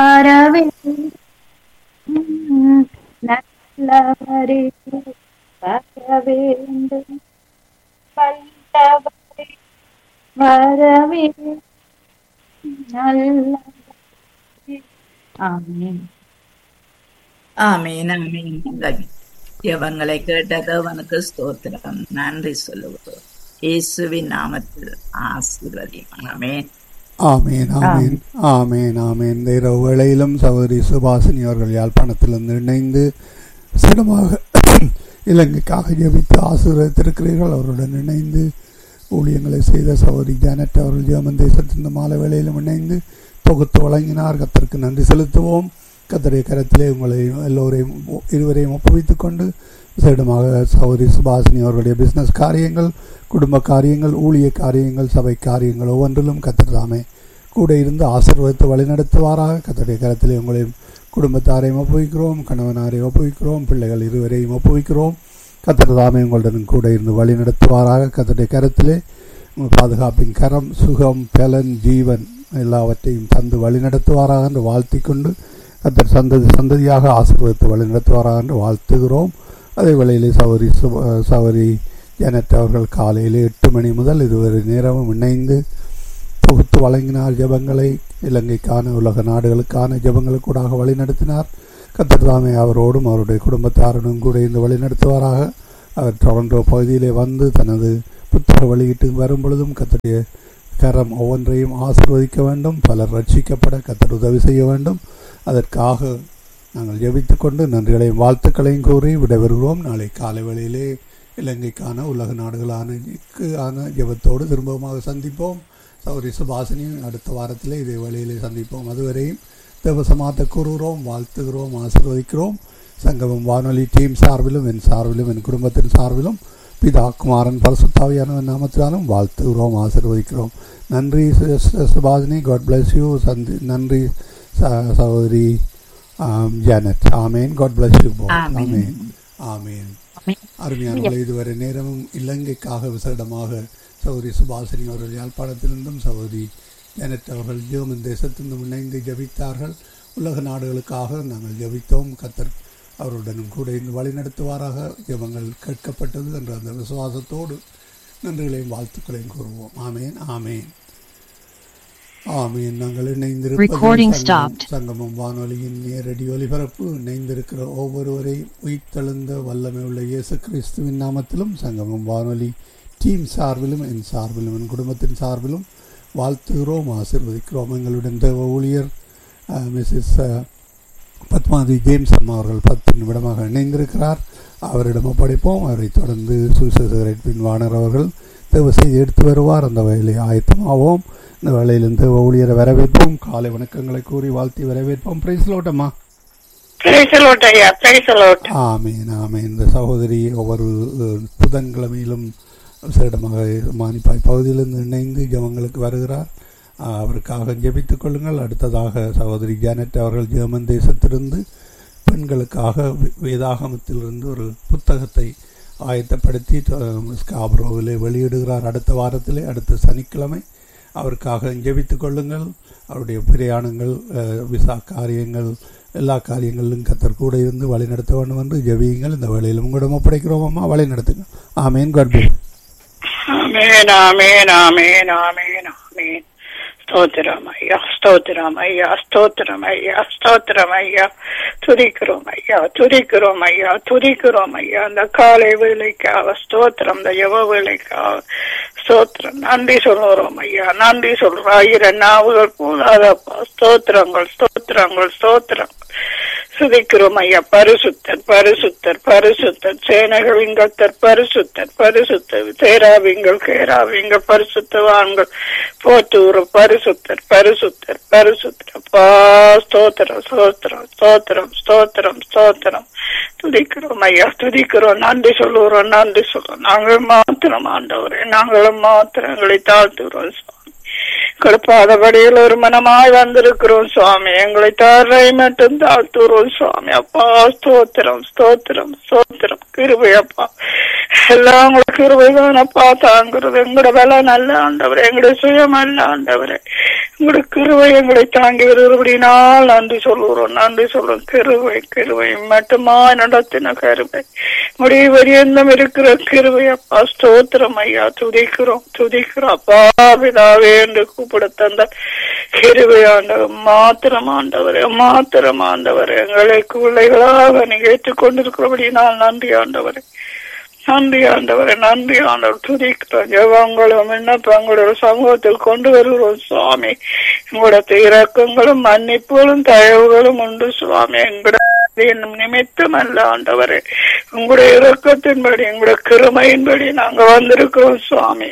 வரவேண்டும் நல்லவரே வரவேண்டும் வல்லவரே வரவேண்டும் நல்லவரே ஆமென் ஆமீன் ஆமீன் இந்த ஜெபங்களை கேட்டது அவனுக்கு ஸ்தோத்திரம் நன்றி சொல்லுவோம் இயேசுவின் நாமத்தில் ஆசீர்வதியும் ஆமென் ஆமேன் ஆமேன் ஆமேன் ஆமேன் இந்த இரவு வேளையிலும் சகோதரி சுபாசினி அவர்கள் யாழ்ப்பாணத்திலிருந்து இணைந்து சிடமாக இலங்கைக்காக ஜெபித்து ஆசீர்வதித்திருக்கிறீர்கள் அவருடன் இணைந்து ஊழியங்களை செய்த சகோதரி ஜானட் அவர்கள் ஜெர்மன் தேசத்தின் இந்த மாலை வேளையிலும் இணைந்து தொகுத்து வழங்கினார் கத்தருக்கு நன்றி செலுத்துவோம் கத்தருடைய கரத்திலே உங்களை எல்லோரையும் இருவரையும் ஒப்புவித்துக் கொண்டு விசேடமாக சகோதரி சுபாசினி அவர்களுடைய பிசினஸ் காரியங்கள் குடும்ப காரியங்கள் ஊழிய காரியங்கள் சபை காரியங்கள் ஒவ்வொன்றிலும் கத்தர் தாமே கூட இருந்து ஆசீர்வதித்து வழிநடத்துவாராக கத்தருடைய கரத்திலே உங்களையும் குடும்பத்தாரையும் ஒப்புவிக்கிறோம் கணவனாரையும் ஒப்புவிக்கிறோம் பிள்ளைகள் இருவரையும் ஒப்புவிக்கிறோம் கத்தர் தாமே உங்களுடன் கூட இருந்து வழி நடத்துவாராக கத்தருடைய கரத்திலே உங்கள் பாதுகாப்பின் கரம் சுகம் பலன் ஜீவன் எல்லாவற்றையும் தந்து வழி நடத்துவாராக என்று வாழ்த்திக் கொண்டு கத்தர் சந்ததி சந்ததியாக ஆசீர்வதித்து வழி நடத்துவாராக என்று வாழ்த்துகிறோம் அதே வேளையிலே சௌரி சௌரி ஜனட் அவர்கள் காலையிலே எட்டு மணி முதல் இதுவரை நேரமும் இணைந்து தொகுத்து வழங்கினார் ஜெபங்களை இலங்கைக்கான உலக நாடுகளுக்கான ஜெபங்களுக்கூடாக வழிநடத்தினார் கத்தர் தாமே அவரோடும் அவருடைய குடும்பத்தாருடன் கூட இந்த வழிநடத்துவாராக அவர் டொரண்டோ பகுதியிலே வந்து தனது புத்தக வெளியிட்டு வரும் பொழுதும் கத்தருடைய கரம் ஒவ்வொன்றையும் ஆசிர்வதிக்க வேண்டும் பலர் ரட்சிக்கப்பட கத்தர் உதவி செய்ய வேண்டும் அதற்காக நாங்கள் ஜெபித்துக் கொண்டு நன்றிகளையும் வாழ்த்துக்களையும் கூறி விடைபெறுகிறோம் நாளை காலை வேளையிலே இலங்கைக்கான உலக நாடுகளான ஆன ஜெபத்தோடு திரும்பமாக சந்திப்போம் சௌரி சுபாசினி அடுத்த வாரத்திலே இதே வேளையிலே சந்திப்போம் அதுவரையும் தேவசமாத்த கூறுகிறோம் வாழ்த்துகிறோம் ஆசீர்வதிக்கிறோம் சங்கமம் வானொலி டீம் சார்பிலும் என் சார்பிலும் என் குடும்பத்தின் சார்பிலும் பிதா குமாரன் பரசுத்தாவியான நாமத்தினாலும் வாழ்த்துகிறோம் ஆசீர்வதிக்கிறோம் நன்றி சுபாஷினி காட் பிளஸ் யூ சந்தி நன்றி சகோதரி Janet amen God bless you amen amen அருமையானவர்களை இதுவரை நேரமும் இலங்கைக்காக விசேடமாக சகோதரி சுபாஷினி அவர்கள் யாழ்ப்பாணத்திலிருந்தும் சகோதரி ஜானட் அவர்கள் ஜெர்மன் தேசத்திலிருந்தும் இணைந்து ஜபித்தார்கள் உலக நாடுகளுக்காக நாங்கள் ஜபித்தோம் கத்தர் அவருடனும் கூட இருந்து வழிநடத்துவாராக ஜெபங்கள் கேட்கப்பட்டது என்ற அந்த விசுவாசத்தோடு நன்றிகளையும் வாழ்த்துக்களையும் கூறுவோம் ஆமேன் ஆமேன் ஆமேன் நாங்கள் இணைந்திருப்பது சங்கமம் வானொலியின் நேரடி ஒலிபரப்பு இணைந்திருக்கிற ஒவ்வொருவரையும் உயிர்த்தெழுந்த வல்லமை உள்ள இயேசு கிறிஸ்துவின் நாமத்திலும் சங்கமம் வானொலி டீம் சார்பிலும் என் சார்பிலும் என் குடும்பத்தின் சார்பிலும் வாழ்த்துகிறோம் ஆசிர்வதிக்கிறோம் எங்களுடன் தேவ ஊழியர் மிஸ்ஸஸ் பத்மாதி ஜேம்ஸ் அம்மா அவர்கள் பத்து நிமிடமாக இணைந்திருக்கிறார் அவரிடம் ஒப்படைப்போம் அவரை தொடர்ந்து சுசேசரட் பின் வாணர் அவர்கள் தேவ செய்தி எடுத்து வருவார் அந்த வேலை ஆயத்தமாவோம் இந்த வேலையில் தேவ ஊழியரை வரவேற்போம் காலை வணக்கங்களை கூறி வாழ்த்தி வரவேற்போம் பிரைஸ் லோட்டம்மா ஆமீன் ஆமீன் இந்த சகோதரி ஒவ்வொரு புதன்கிழமையிலும் விசேடமாக மானிப்பாய் பகுதியிலிருந்து இணைந்து ஜபங்களுக்கு வருகிறார் அவருக்காக ஜெபித்துக் கொள்ளுங்கள் அடுத்ததாக சகோதரி ஜானட் அவர்கள் ஜெர்மன் தேசத்திலிருந்து பெண்களுக்காக வேதாகமத்திலிருந்து ஒரு புத்தகத்தை ஆயத்தப்படுத்தி ஸ்காப்ரோவிலே வெளியிடுகிறார் அடுத்த வாரத்திலே அடுத்த சனிக்கிழமை அவருக்காக ஜெபித்துக் கொள்ளுங்கள் அவருடைய பிரயாணங்கள் விசா காரியங்கள் எல்லா காரியங்களிலும் கத்தர் கூட இருந்து வழி நடத்த வேண்டும் என்று ஜெபியுங்கள் இந்த வேலையில் உங்களிடம் ஒப்படைக்கிறோம் அம்மா வழி நடத்துங்க ஆமேன் கட்பு ஆமேன் ஆமேன் ஆமேன் ஆமேன் ஆமேன் ஸ்தோத்திரம் ஐயா ஸ்தோத்திரம் ஐயா ஸ்தோத்திரம் ஐயா ஸ்தோத்திரம் ஐயா துதிக்கிறோம் ஐயா துதிக்கிறோம் ஐயா துதிக்கிறோம் ஐயா அந்த காலை வேலைக்காக ஸ்தோத்திரம் இந்த யவ வேலைக்காக ஸ்தோத்திரம் நன்றி சொல்லுறோம் ஐயா நன்றி சொல்றோம் ஆயிரம் நாவுகள் போதாதப்பா ஸ்தோத்திரங்கள் ஸ்தோத்திரங்கள் ஸ்தோத்திரம் சுதிக்கிறோம் ஐயா பரிசுத்தர் பரிசுத்தர் பரிசுத்தர் சேனைகளின் கத்தர் பரிசுத்தர் பரிசுத்தர் தேராவிங்கள் கேராவிங்கள் பரிசுத்தவான்கள் போத்தூர் பரிசுத்தர் பரிசுத்தர் பரிசுத்தர் பா ஸ்தோத்திரம் ஸ்தோத்திரம் ஸ்தோத்திரம் ஸ்தோத்திரம் ஸ்தோத்திரம் துதிக்கிறோம் ஐயா துதிக்கிறோம் நன்றி சொல்லுகிறோம் நன்றி சொல்றோம் நாங்கள் மாத்திரம் ஆண்டவரே நாங்களும் மாத்திரங்களை தாழ்த்துகிறோம் கொடுப்பாதபடியில் ஒரு மனமாய் வந்திருக்கிறோம் சுவாமி எங்களை தாரை மட்டும் தாழ்த்துறோம் சுவாமி அப்பா ஸ்தோத்திரம் ஸ்தோத்திரம் ஸ்தோத்திரம் கிருபை அப்பா எல்லாம் உங்களுக்கு கிருபைதான் அப்பா தாங்குறது எங்களோட வேலை நல்ல ஆண்டவரே எங்களுடைய சுயம் அல்ல ஆண்டவரே உங்களுடைய கிருவை எங்களை தாங்கி வருகிறபடினால் நன்றி சொல்லுகிறோம் நன்றி சொல்றோம் கிருவை கிருவை மட்டுமா நடத்தின கருவை முடிவு பரியந்தம் இருக்கிற கிருவை அப்பா ஸ்தோத்திரம் ஐயா துதிக்கிறோம் துதிக்கிறோம் அப்பா பிதாவே என்று கூப்பிட தந்த கிருவை ஆண்டவர் மாத்திரம் ஆண்டவரே மாத்திரம் ஆண்டவரே எங்களை பிள்ளைகளாக நீங்க ஏற்றுக்கொண்டிருக்கிறபடினால் நன்றி ஆண்டவரே நன்றி ஆண்டவரே நன்றி ஆண்டவர் துதிக்கிறோம் ஜெபங்களும் விண்ணப்பங்களோட சமூகத்தில் கொண்டு வருகிறோம் சுவாமி உங்களோட இறக்கங்களும் மன்னிப்புகளும் தயவுகளும் உண்டு சுவாமி எங்களோட என்னும் நிமித்தம் அல்ல ஆண்டவரே உங்களுடைய இறக்கத்தின்படி எங்களுடைய கிருமையின்படி நாங்க வந்திருக்கிறோம் சுவாமி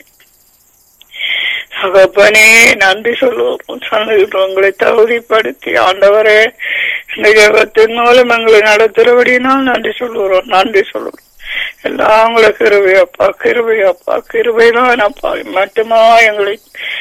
தகப்பனே நன்றி சொல்லுவோம் சொல்லுகிறோம் உங்களை தகுதிப்படுத்தி ஆண்டவரே இந்த ஜெபத்தின் மூலம் எங்களை நடத்துறபடினால் நன்றி சொல்லுகிறோம் நன்றி சொல்லுகிறோம் எல்லாம் உங்களை கிருபை அப்பா கிருபை அப்பா கிருபைதான் அப்பா மட்டுமா எங்களை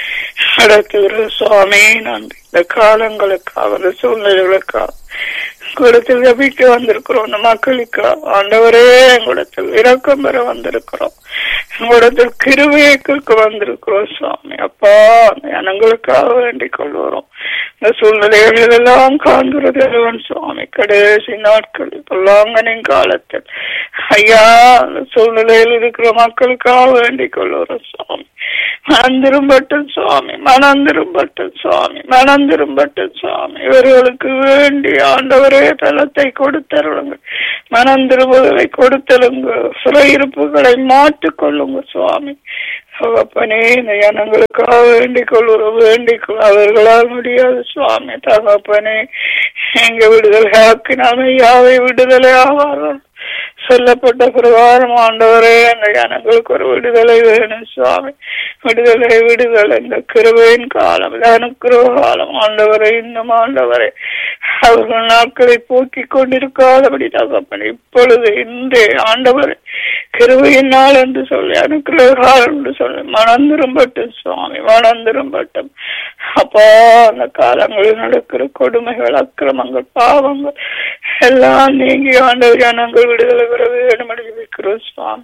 நடத்துகிற சுவாமி நன்றி இந்த காலங்களுக்காக இந்த சூழ்நிலைகளுக்காக உங்களிடத்தில் ஜபிக்க வந்திருக்கிறோம் இந்த மக்களுக்கு ஆண்டவரே எங்களிடத்தில் இரக்கம் பெற வந்திருக்கிறோம் உங்களிடத்தில் கிருவையை கேட்க வந்திருக்கிறோம் சுவாமி அப்பா எங்களுக்காக வேண்டிக் கொள்கிறோம் இந்த சூழ்நிலைகளில் எல்லாம் காண்கிறது இறைவன் சுவாமி கடைசி நாட்களில் பொல்லாங்கனின் காலத்தில் ஐயா அந்த சூழ்நிலையில் இருக்கிற மக்களுக்காக வேண்டிக் கொள்கிறோம் சுவாமி மனந்திரும்பட்டும் சுவாமி மனந்திரும்பட்டும் சுவாமி மனந்திரும்பட்டும் சுவாமி இவர்களுக்கு வேண்டி ஆண்டவரே பலத்தை கொடுத்தருளுங்க மனந்திரும்புதலை கொடுத்தருங்க சிறையிருப்புகளை மாற்றிக் கொள்ளுங்க சுவாமி தகப்பனே இந்த ஜனங்களுக்காக வேண்டிக் கொள்ளுறோம் வேண்டிக் கொள் அவர்களால் முடியாது சுவாமி தகப்பனே எங்க விடுதலை ஆக்கினால் யாவை விடுதலை ஆவார்கள் சொல்லப்பட்ட பிரகாரம் ஆண்டவரே அந்த ஜனங்களுக்கு ஒரு விடுதலை வேணும் சுவாமி விடுதலை விடுதலை இந்த கிருபையின் காலம் அனுக்கிரக காலம் ஆண்டவரை இன்னும் ஆண்டவரை அவர்கள் நாட்களை போக்கி கொண்டிருக்காதபடி தகப்பன் இப்பொழுது இந்த ஆண்டவரை கிருபையின் நாள் என்று சொல்லி அனுக்கிரக காலம் என்று சொல்லி மனந்திரும்பட்டும் சுவாமி மனந்திரும்பட்டும் அப்பா அந்த காலங்களில் நடக்கிற கொடுமைகள் அக்கிரமங்கள் பாவங்கள் எல்லாம் நீங்கி ஆண்டவர் ஜனங்கள் விடுதலை பெற வேண்டும் என்று ஜெபிக்கிறோம் சுவாமி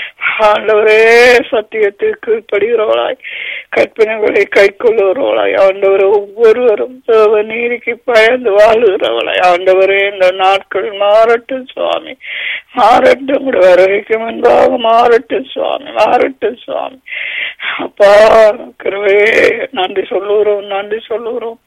ஆண்டவரே சத்தியத்திற்கு படுகிறவளாய் கற்பனைகளை கை கொள்ளுகிறவளாய் ஆண்டவர் ஒவ்வொருவரும் தேவ நீதிக்கு பயந்து வாழுகிறவளாய் ஆண்டவரே இந்த நாட்கள் மாறட்டும் சுவாமி மாறட்டும் உடைய வருகைக்கு முன்பாக மாறட்டும் சுவாமி மாறட்டும் சுவாமி அப்பா கிருவே நன்றி சொல்லுகிறோம் நன்றி சொல்லுகிறோம்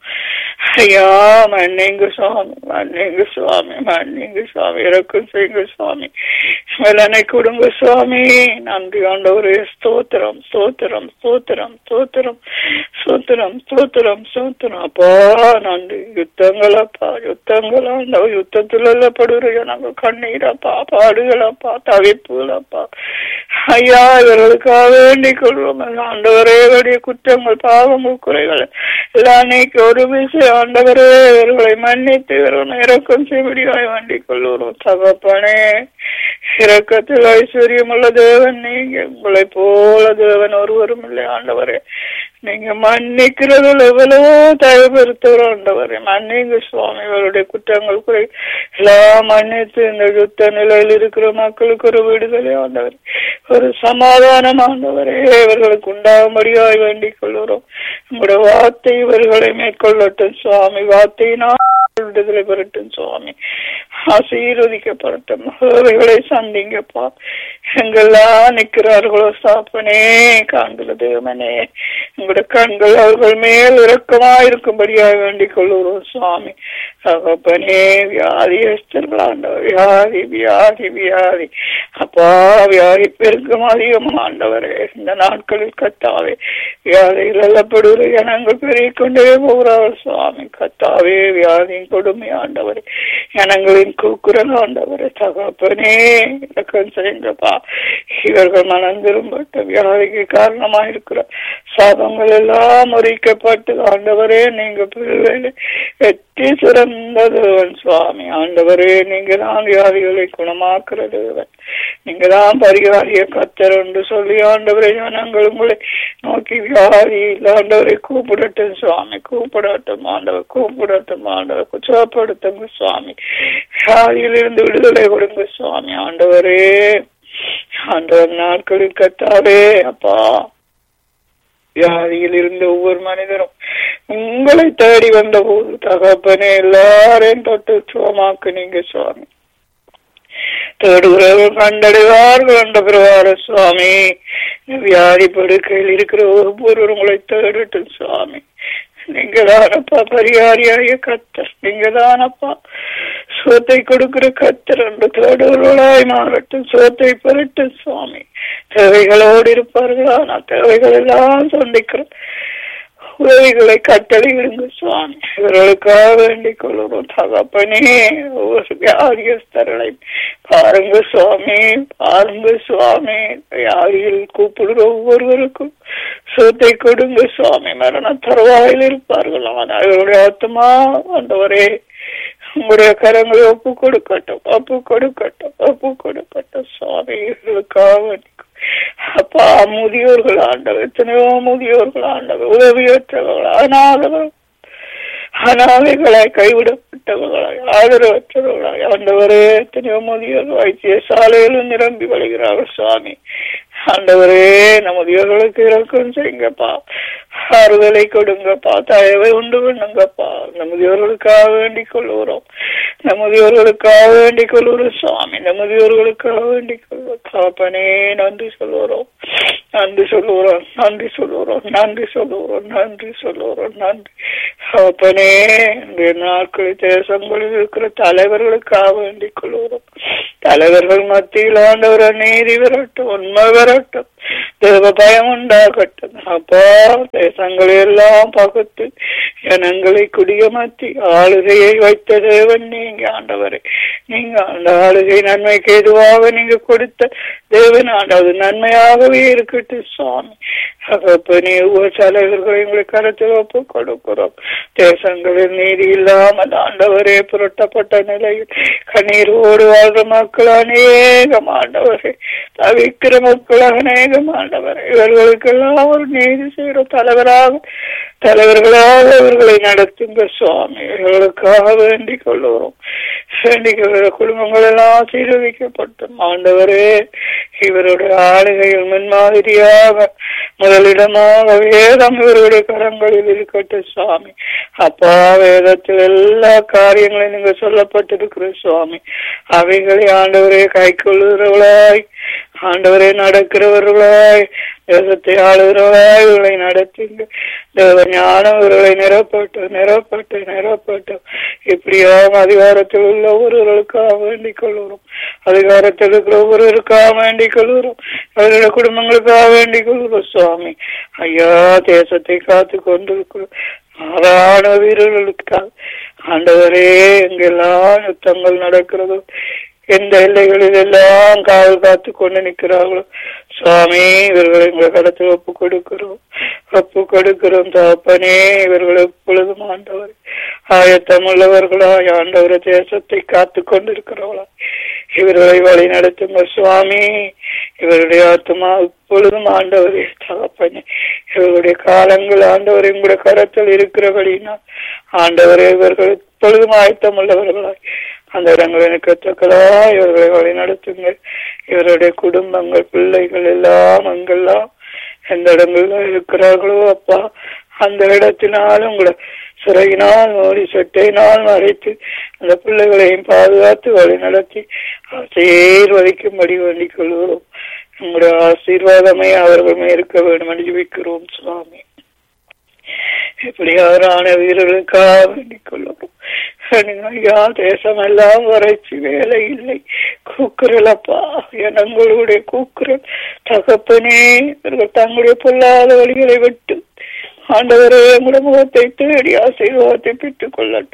ஐயா மன்னிங்க சுவாமி மன்னிங்க சுவாமி மன்னிங்க சுவாமி இறக்கும் செய்யுங்க சுவாமி வேலனை கொடுங்க சுவாமி நன்றி ஆண்டவரே ஸ்தோத்திரம் ஸ்தோத்திரம் ஸ்தோத்திரம் ஸ்தோத்திரம் ஸ்தோத்திரம் ஸ்தோத்திரம் ஸ்தோத்திரம் அப்பா நன்றி யுத்தங்கள் அப்பா யுத்தங்கள் ஆண்டவர் யுத்தத்தில் படுகிற நாங்கள் கண்ணீரப்பா பாடுகளப்பா தவிப்புகளப்பா ஐயா இவர்களுக்காக வேண்டிக் கொள்வோம் ஆண்டவரே வேண்டிய குற்றங்கள் பாவங்கள் குறைகள் எல்லாம் நீக்கி ஒரு விஷயம் ஆண்டவரே இவர்களை மன்னித்து இவர்கள் இறக்கம் செய்வடியாய் வேண்டிக் கொள்வோம் தகப்பனே இரக்கத்தில் ஐஸ்வர்யம் உள்ள தேவன் நீங்க உங்களை போல தேவன் ஒருவரும் இல்லை ஆண்டவரே நீங்க மன்னிக்கிறதுல எவ்வளவோ தயபெருத்தவர் ஆண்டவரே மன்னிங்க சுவாமி இவருடைய குற்றங்கள் குறை எல்லாம் மன்னித்து இந்த யுத்த நிலையில் இருக்கிற மக்களுக்கு ஒரு விடுதலை ஆண்டவர் ஒரு சமாதானம் ஆண்டவரே இவர்களுக்கு உண்டாகும்படியாய் வேண்டிக் கொள்கிறோம் உங்களுடைய வார்த்தை இவர்களை மேற்கொள்ளட்டும் சுவாமி வார்த்தையினால் விடுதலை பெறட்டும் சுவாமி ஆசீர்வதிக்கப்படட்டும் அவைகளை சந்திங்கப்பா எங்கெல்லாம் நிற்கிறார்களோ சாப்பனே காண்கிற தேவனே உங்களுடைய கண்கள் அவர்கள் மேல் இறக்கமா இருக்கும்படியாக வேண்டிக் கொள்ளுகிறோம் சுவாமி தகப்பனே வியாதி எஸ்தர்களாண்டவர் வியாதி வியாதி வியாதி அப்பா வியாதி பெருக்கும் அதிகம் ஆண்டவரே இந்த நாட்களில் கத்தாவே வியாதிகள் எல்லப்படுகிற ஜனங்கள் பெருகிக் கொண்டே போகிறார்கள் சுவாமி கத்தாவே வியாதியின் கொடுமை ஆண்டவரே ஜனங்களின் கூக்குரல் ஆண்டவரே தகப்பனே இலக்கம் செய்யுங்கப்பா இவர்கள் மனம் திரும்பட்ட வியாதிக்கு காரணமா இருக்கிற சாபங்கள் எல்லாம் முறிக்கப்பட்டு ஆண்டவரே நீங்க பிள்ளைகளை புத்தி சிறந்த தேவன் சுவாமி ஆண்டவரே நீங்க தான் வியாதிகளை குணமாக்குற தேவன் நீங்க தான் பரிகாரிய கத்தர் என்று சொல்லி ஆண்டவரே ஜனங்கள் உங்களை நோக்கி வியாதி இல்ல ஆண்டவரை கூப்பிடட்டும் சுவாமி கூப்பிடட்டும் ஆண்டவர் கூப்பிடட்டும் ஆண்டவர் குச்சப்படுத்துங்க சுவாமி வியாதியிலிருந்து விடுதலை கொடுங்க சுவாமி ஆண்டவரே ஆண்டவர் நாட்களில் கத்தாவே அப்பா வியாதியில் இருந்த ஒவ்வொரு மனிதரும் உங்களை தேடி வந்த போது தகப்பனே எல்லாரையும் தொட்டு சுகமாக்கு நீங்க சுவாமி தேடுகிறவர்கள் கண்டடைவார்கள் என்ற பிரகார சுவாமி வியாதி படுக்கையில் இருக்கிற ஒவ்வொருவரும் உங்களை தேடட்டும் சுவாமி நீங்க தானப்பா பரிகாரியாய கத்தர் நீங்க தானப்பா சோத்தை கொடுக்கிற கத்தர் என்று தேடுவர்களாய் மாறட்டும் சோத்தை பெறட்டும் சுவாமி தேவைகளோடு இருப்பார்களா நான் தேவைகள் எல்லாம் சந்திக்கிறேன் உதவிகளை கட்டளையிடுங்க சுவாமி இவர்களுக்காக வேண்டிக் கொள்கிறோம் தகப்பனே ஒவ்வொரு வியாதியஸ்தர்களை பாருங்க சுவாமி பாருங்க சுவாமி வியாதியில் கூப்பிடுற ஒவ்வொருவருக்கும் சொத்தை கொடுங்க சுவாமி மரண தருவாயில் இருப்பார்கள் ஆனால் இவருடைய ஆத்மா ஆண்டவரே உங்களுடைய கரங்களை ஒப்பு கொடுக்கட்டும் ஒப்பு கொடுக்கட்டும் ஒப்பு கொடுக்கட்டும் சுவாமி இவர்களுக்காக வேண்டிக் அப்பா முதியோர்கள் ஆண்டவர் எத்தனையோ முதியோர்கள் ஆண்டவர் உதவியற்றவர்கள் அனாதவர் அனாதைகளாய் கைவிடப்பட்டவர்களாய் ஆதரவற்றவர்களாய் ஆண்டவரே எத்தனையோ முதியோர் வைத்திய சாலையிலும் நிரம்பி வழிகிறார்கள் சுவாமி ஆண்டவரே நம்முடையவர்களுக்கு இறக்கம் செய்யுங்கப்பா ஆறுதலை கொடுங்கப்பா தயவை உண்டு பண்ணுங்கப்பா நம்முடையவர்களுக்காக வேண்டிக் கொள்கிறோம் நம்முடையவர்களுக்காக வேண்டிக் கொள்கிறோம் சுவாமி நம்முடையவர்களுக்காக வேண்டிக் கொள்வோம் காப்பனே நன்றி சொல்லுகிறோம் நன்றி சொல்லுகிறோம் நன்றி சொல்லுகிறோம் நன்றி சொல்லுகிறோம் நன்றி சொல்லுகிறோம் நன்றி காப்பனே இந்த நாட்களில் தேசங்களில் இருக்கிற தலைவர்களுக்காக வேண்டிக் கொள்கிறோம் தலைவர்கள் மத்தியில் ஆண்டவர் நீதி வரட்டும் உண்மை வரட்டும் தேவ பயம் உண்டாகட்டும் அப்பா தேசங்களை எல்லாம் பகுத்து ஜனங்களை குடியமர்த்தி ஆளுகையை வைத்த தேவன் நீங்க ஆண்டவரே நீங்க அந்த ஆளுகை நன்மைக்கு எதுவாக நீங்க கொடுத்த தேவன் ஆண்டது நன்மையாகவே இருக்கட்டும் சுவாமி தகப்பனே ஒவ்வொரு தலைவர்களை உங்களை கருத்தில் ஒப்பு கொடுக்கிறோம் தேசங்களில் நீதி இல்லாமல் ஆண்டவரே புரட்டப்பட்ட நிலையில் கண்ணீரோடு வாழ்ற மக்கள் அநேகம் ஆண்டவரே தவிக்கிற மக்கள் அநேகம் ஆண்டவரே இவர்களுக்கெல்லாம் ஒரு நீதி செய்கிற தலைவராக தலைவர்களாக இவர்களை நடத்துங்க சுவாமி இவர்களுக்காக வேண்டிக் கொள்ளுகிறோம் வேண்டிக் கொள்கிற குடும்பங்கள் எல்லாம் சீரழிக்கப்பட்டும் ஆண்டவரே இவருடைய ஆளுகையில் முன்மாதிரியாக முதலிடமாக வேதம் இவருடைய கரங்களில் இருக்கட்டும் சுவாமி அப்பா வேதத்தில் எல்லா காரியங்களையும் நீங்க சொல்லப்பட்டிருக்கிற சுவாமி அவைகளை ஆண்டவரே கை கொள்ளுகிறவளாய் ஆண்டவரே நடக்கிறவர்களாய் தேசத்தை ஆளுகிறவர்களாய் இவர்களை நடத்துங்க தேவ ஞானம் இவர்களை நிரப்பட்டு நிரப்பட்டு நிரப்பட்டு இப்படியாக அதிகாரத்தில் உள்ள ஒருவர்களுக்காக வேண்டிக் கொள்கிறோம் அதிகாரத்தில் இருக்கிற ஒருவருக்காக வேண்டிக் கொள்கிறோம் அவர்களுடைய குடும்பங்களுக்காக வேண்டிக் கொள்கிறோம் சுவாமி ஐயா தேசத்தை காத்து கொண்டிருக்கிறோம் சாதாரண வீரர்களுக்காக ஆண்டவரே எங்கெல்லாம் யுத்தங்கள் நடக்கிறதோ எந்த எல்லைகளில் எல்லாம் காவல் காத்து கொண்டு நிற்கிறார்களோ சுவாமி இவர்களை உங்கள் கடத்தில் ஒப்பு கொடுக்கிறோம் ஒப்பு கொடுக்கிறோம் தகப்பனே இவர்கள் எப்பொழுதும் ஆண்டவர் ஆயத்தம் உள்ளவர்களாய் ஆண்டவர் தேசத்தை காத்து கொண்டிருக்கிறவர்களா இவர்களை வழி நடத்துங்க சுவாமி இவருடைய ஆத்மா இப்பொழுதும் ஆண்டவரே தகப்பனே இவருடைய காலங்கள் ஆண்டவர் உங்களுடைய கரத்தில் இருக்கிறபடினா ஆண்டவரே இவர்கள் எப்பொழுதும் ஆயத்தம் உள்ளவர்களாய் அந்த இடங்களை நிற்கத்தக்கதா இவர்களை வழி நடத்துங்கள் இவருடைய குடும்பங்கள் பிள்ளைகள் எல்லாம் அங்கெல்லாம் எந்த இடங்கள்ல இருக்கிறார்களோ அப்பா அந்த இடத்தினாலும் கூட சிறையினால் மூடி சட்டையினால் மறைத்து அந்த பிள்ளைகளையும் பாதுகாத்து வழி நடத்தி ஆசீர்வதிக்கும்படி வேண்டிக் கொள்கிறோம் உங்களுடைய ஆசீர்வாதமே அவர்கள் இருக்க வேண்டும் என்று ஜெபிக்கிறோம் சுவாமி எப்படியாரான வீரர்களுக்காக வேண்டிக் கொள்ளும் ஐயா தேசமெல்லாம் வறட்சி வேலை இல்லை கூக்குரலப்பா எனங்களுடைய கூக்குரல் தகப்பனே இவர்கள் தங்களுடைய பொல்லாத வழிகளை விட்டு ஆண்டவரே உங்களுடைய முகத்தை தேடி ஆசீர்வாதத்தை பெற்றுக் கொள்ளட்டும்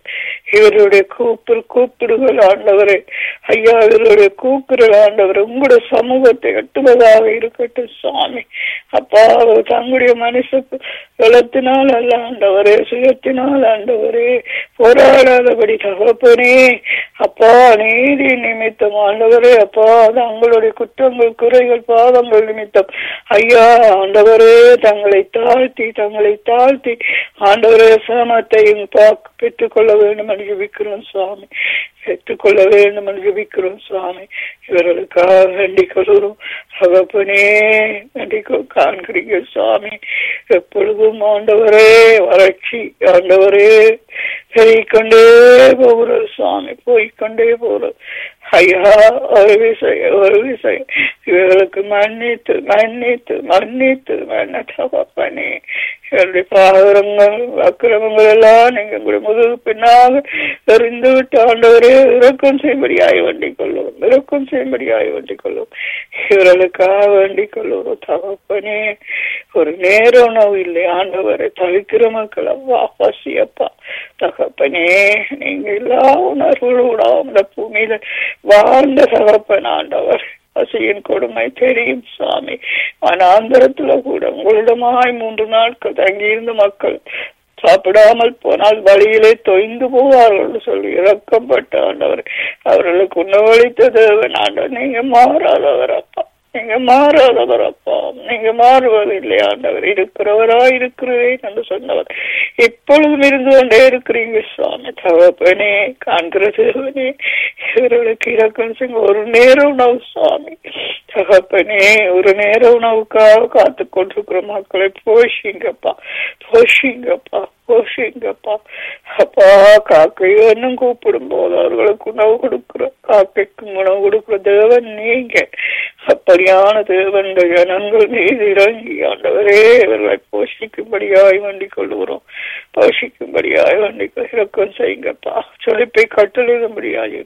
இவருடைய கூப்பிடு கூப்பிடுகள் ஆண்டவரே ஐயா இவருடைய கூப்பிடுகள் ஆண்டவர் உங்களுடைய சமூகத்தை எட்டுவதாக இருக்கட்டும் சுவாமி அப்பா தங்களுடைய மனசு பலத்தினால் அல்ல ஆண்டவரே சுயத்தினால் ஆண்டவரே போராடாதபடி தகப்பனே அப்பா நீதி நிமித்தம் ஆண்டவரே அப்பா தங்களுடைய குற்றங்கள் குறைகள் பாவங்கள் நிமித்தம் ஐயா ஆண்டவரே தங்களை தாழ்த்தி தங்களை தாழ்த்தி ஆண்டவரே சமத்தையும் பார்க்க பெற்றுக்கொள்ள வேண்டும் என்று ஜெபிக்கிறோம் சுவாமி பெற்றுக்கொள்ள வேண்டும் என்று ஜெபிக்கிறோம் சுவாமி இவர்களுக்காக வேண்டிக் கொள்கிறோம் தகப்பனே வேண்டிக் கொள் காண்கிறீங்க சுவாமி எப்பொழுதும் ஆண்டவரே வறட்சி ஆண்டவரே பெருகிக்கொண்டே போகிறது சுவாமி போய்க்கொண்டே போகிறது ஐயா ஒரு விஷயம் ஒரு விஷயம் இவர்களுக்கு மன்னித்து மன்னித்து மன்னித்து மன்ன தகப்பனே என்னுடைய பாகரங்கள் அக்கிரமங்கள் எல்லாம் நீங்க உங்களுடைய முதுகு பின்னாக எறிந்து விட்டு ஆண்டவரே இறக்கம் செய்யும்படியாய் வேண்டிக் கொள்ளும் இறக்கம் செய்யும்படியாய் வேண்டிக் கொள்ளும் இவர்களுக்காக வேண்டிக் கொள்ளும் தகப்பனே ஒரு நேர உணவு இல்லை ஆண்டவரை தவிக்கிற மக்கள் அவ்வா பசியப்பா தகப்பனே நீங்க எல்லா உணர்வுகளோட இந்த பூமியில வாழ்ந்த தகப்பன் ஆண்டவர் பசியின் கொடுமை தெரியும் சுவாமி வனாந்தரத்துல கூட உங்களிடமாய் மூன்று நாட்கள் தங்கியிருந்த மக்கள் சாப்பிடாமல் போனால் வழியிலே தொய்ந்து போவார்கள் சொல்லி இறக்கப்பட்ட ஆண்டவர் அவர்களுக்கு உணவளித்த தேவன் ஆண்டவர் நீங்க மாறாதவர் அப்பா நீங்க மாறாதவர் அப்பா நீங்க மாறுவதில்லை ஆண்டவர் இருக்கிறவரா இருக்கிறேன் என்று சொன்னவர் எப்பொழுதும் இருந்து கொண்டே இருக்கிறீங்க சுவாமி தகப்பனே காண்கிற தேவனே இவர்களுக்கு இறக்கம் செய்ய ஒரு நேர உணவு சுவாமி தகப்பனே ஒரு நேர உணவுக்காக காத்து கொண்டிருக்கிற மக்களை போஷிங்கப்பா போஷிங்கப்பா போஷிங்கப்பா அப்பா காக்கை இன்னும் கூப்பிடும் போது அவர்களுக்கு உணவு கொடுக்கிற காக்கைக்கு உணவு கொடுக்கிற தேவன் நீங்க அப்படியான தேவன்கள் ஜனங்கள் மீது இறங்கி ஆண்டவரே இவர்களை போஷிக்கும்படியாய் வேண்டிக் கொள்கிறோம் போஷிக்கும்படியாய் வேண்டிக் இறக்கம் செய்யுங்கப்பா சொலிப்பை கட்டளிடும்படியாய்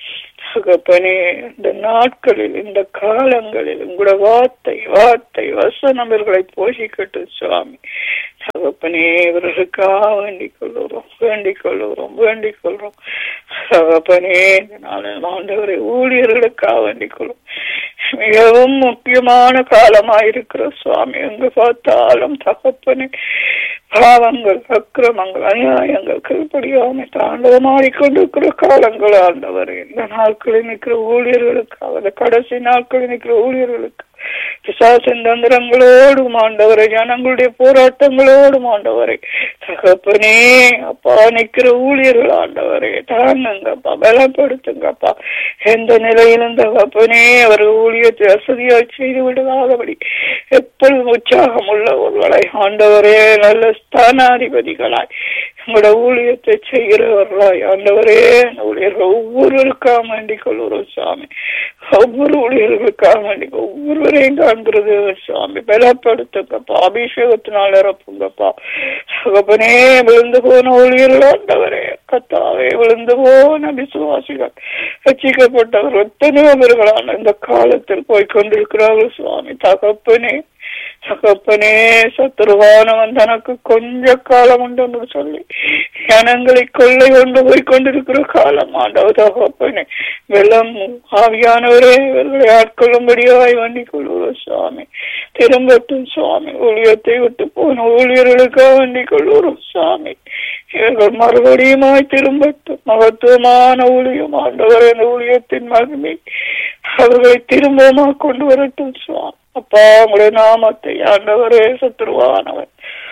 தகப்பனே இந்த நாட்களில் இந்த காலங்களில் உங்களோட வார்த்தை வார்த்தை வசனம் இவர்களை போஷிக்கட்டும் சுவாமி தகப்பனே இவர்களுக்காக வேண்டிக் கொள்ளுறோம் வேண்டிக் கொள்ளுறோம் வேண்டிக் கொள்றோம் தகப்பனே இந்த நாளில் ஆண்டவரை ஊழியர்களுக்காக வேண்டிக் கொள்ளும் மிகவும் முக்கியமான காலமாயிருக்கிற சுவாமி எங்கு பார்த்தாலும் தகப்பனே பாவங்கள் அக்கிரமங்கள் அநியாயங்கள் கீழ்படியாமை தாண்டவமாடிக்கொண்டிருக்கிற காலங்கள் ஆண்டவர் இந்த நாட்களில் நிற்கிற ஊழியர்களுக்காக அந்த கடைசி நாட்களில் நிற்கிற ஊழியர்களுக்கு பிசாசின் தந்திரங்களோடும் ஆண்டவரை ஜனங்களுடைய போராட்டங்களோடும் ஆண்டவரை தகப்பனே அப்பா நிக்கிற ஊழியர்கள் ஆண்டவரே தாங்குங்கப்பா பலப்படுத்துங்கப்பா எந்த நிலையிலும் தகப்பனே அவர் ஊழியத்தை வசதியாய் செய்து விடுவாதபடி எப்பொழுதும் உற்சாகம் உள்ளவர்களை ஆண்டவரே நல்ல ஸ்தானாதிபதிகளாய் உங்களோட ஊழியத்தை செய்கிறவர்களாய் ஆண்டவரே அந்த ஊழியர்கள் ஒவ்வொருவருக்காக வேண்டிக் கொள்கிறோம் சுவாமி ஒவ்வொரு ஊழியர்களுக்காக வேண்டி ஒவ்வொருவரையும் காண்கிறது சுவாமி பலப்படுத்துங்கப்பா அபிஷேகத்தினால் இறப்புங்கப்பா சகப்பனே விழுந்து போன ஊழியர்கள் ஆண்டவரே கத்தாவே விழுந்து போன விசுவாசிகள் ரசிக்கப்பட்டவர் எத்தனையோ பேர்களான இந்த காலத்தில் போய் கொண்டிருக்கிறார்கள் சுவாமி தகப்பனே தகப்பனே சத்துருவானவன் தனக்கு கொஞ்ச காலம் உண்டு என்று சொல்லி ஜனங்களை கொள்ளை கொண்டு போய் கொண்டிருக்கிற காலம் ஆண்டவர் தகப்பனே வெள்ளம் ஆவியானவரே இவர்களை ஆட்கொள்ளும்படியாய் வண்டி கொள்வோம் சுவாமி திரும்பட்டும் சுவாமி ஊழியத்தை விட்டு போன ஊழியர்களுக்காக வண்டி கொள்வோம் சுவாமி இவர்கள் மறுபடியுமாய் திரும்பட்டும் மகத்துவமான ஊழியம் ஆண்டவர் அந்த ஊழியத்தின் மகிமை அவர்களை திரும்பமா கொண்டு வரட்டும் சுவாமி அப்பா உங்களுடைய நாமத்தை ஆண்டவரே சத்துருவானவன்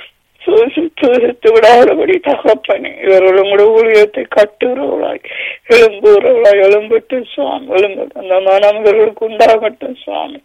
சூசித்து விடாதபடி தகப்பனே இவர்கள் உங்களுடைய ஊழியத்தை கட்டுறவளாய் எழும்புறவளாய் எழும்பிட்டு சுவாமி எழும்பு அந்த மனம் இவர்களுக்கு உண்டாகட்டும் சுவாமி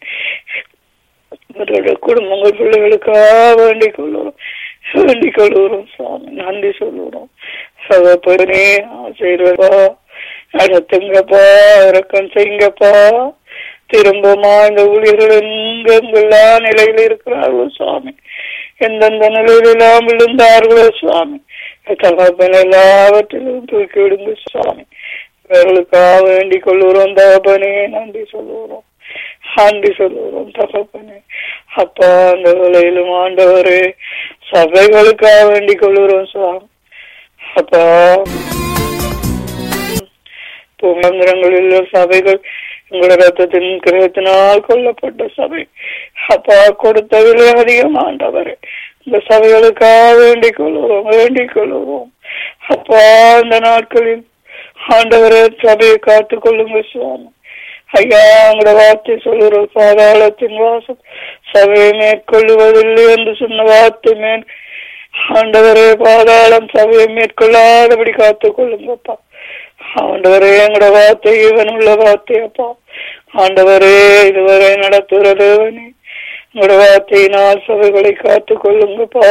இவர்களுடைய குடும்பங்கள் பிள்ளைகளுக்காக வேண்டிக் கொள்ளுறோம் வேண்டிக் கொள்ளுறோம் சுவாமி நன்றி சொல்லுறோம் சகப்பனே ஆசீர்வா நடத்துங்கப்பா இறக்கம் செய்யுங்கப்பா திரும்பமா இந்த ஊழியர்கள் எங்கெல்லா நிலையில இருக்கிறார்களோ சுவாமி எந்தெந்த நிலையிலெல்லாம் விழுந்தார்களோ சுவாமி தகப்பன் எல்லாவற்றிலும் தூக்கி விடுங்க சுவாமி இவர்களுக்காக வேண்டிக் கொள்ளுறோம் தகப்பனே நன்றி சொல்லுகிறோம் நன்றி சொல்லுகிறோம் தகப்பனே அப்பா அந்த வேலையிலும் ஆண்டவரே சபைகளுக்காக வேண்டிக் கொள்ளுறோம் சுவாமி அப்பா பூமந்திரங்களில் சபைகள் உங்களோட ரத்தத்தின் கிரகத்தினால் கொல்லப்பட்ட சபை அப்பா கொடுத்த விலை அதிகம் ஆண்டவர் இந்த சபைகளுக்காக வேண்டிக் கொள்கிறோம் வேண்டிக் கொள்கிறோம் அப்பா இந்த நாட்களில் ஆண்டவரை சபையை காத்துக் கொள்ளுங்க சுவாமி ஐயா உங்களோட வார்த்தை சொல்லுற பாதாளத்தின் வாசம் சபையை மேற்கொள்ளுவதில்லை என்று சொன்ன வார்த்தை மேல் ஆண்டவரே பாதாளம் சபையை மேற்கொள்ளாதபடி காத்துக் கொள்ளுங்கப்பா ஆண்டவரே எங்களோட வார்த்தை இவன் உள்ள வார்த்தை அப்பா ஆண்டவரே இதுவரை நடத்துகிற தேவனே உங்களோட வார்த்தையினால் சபைகளை காத்துக் கொள்ளுங்கப்பா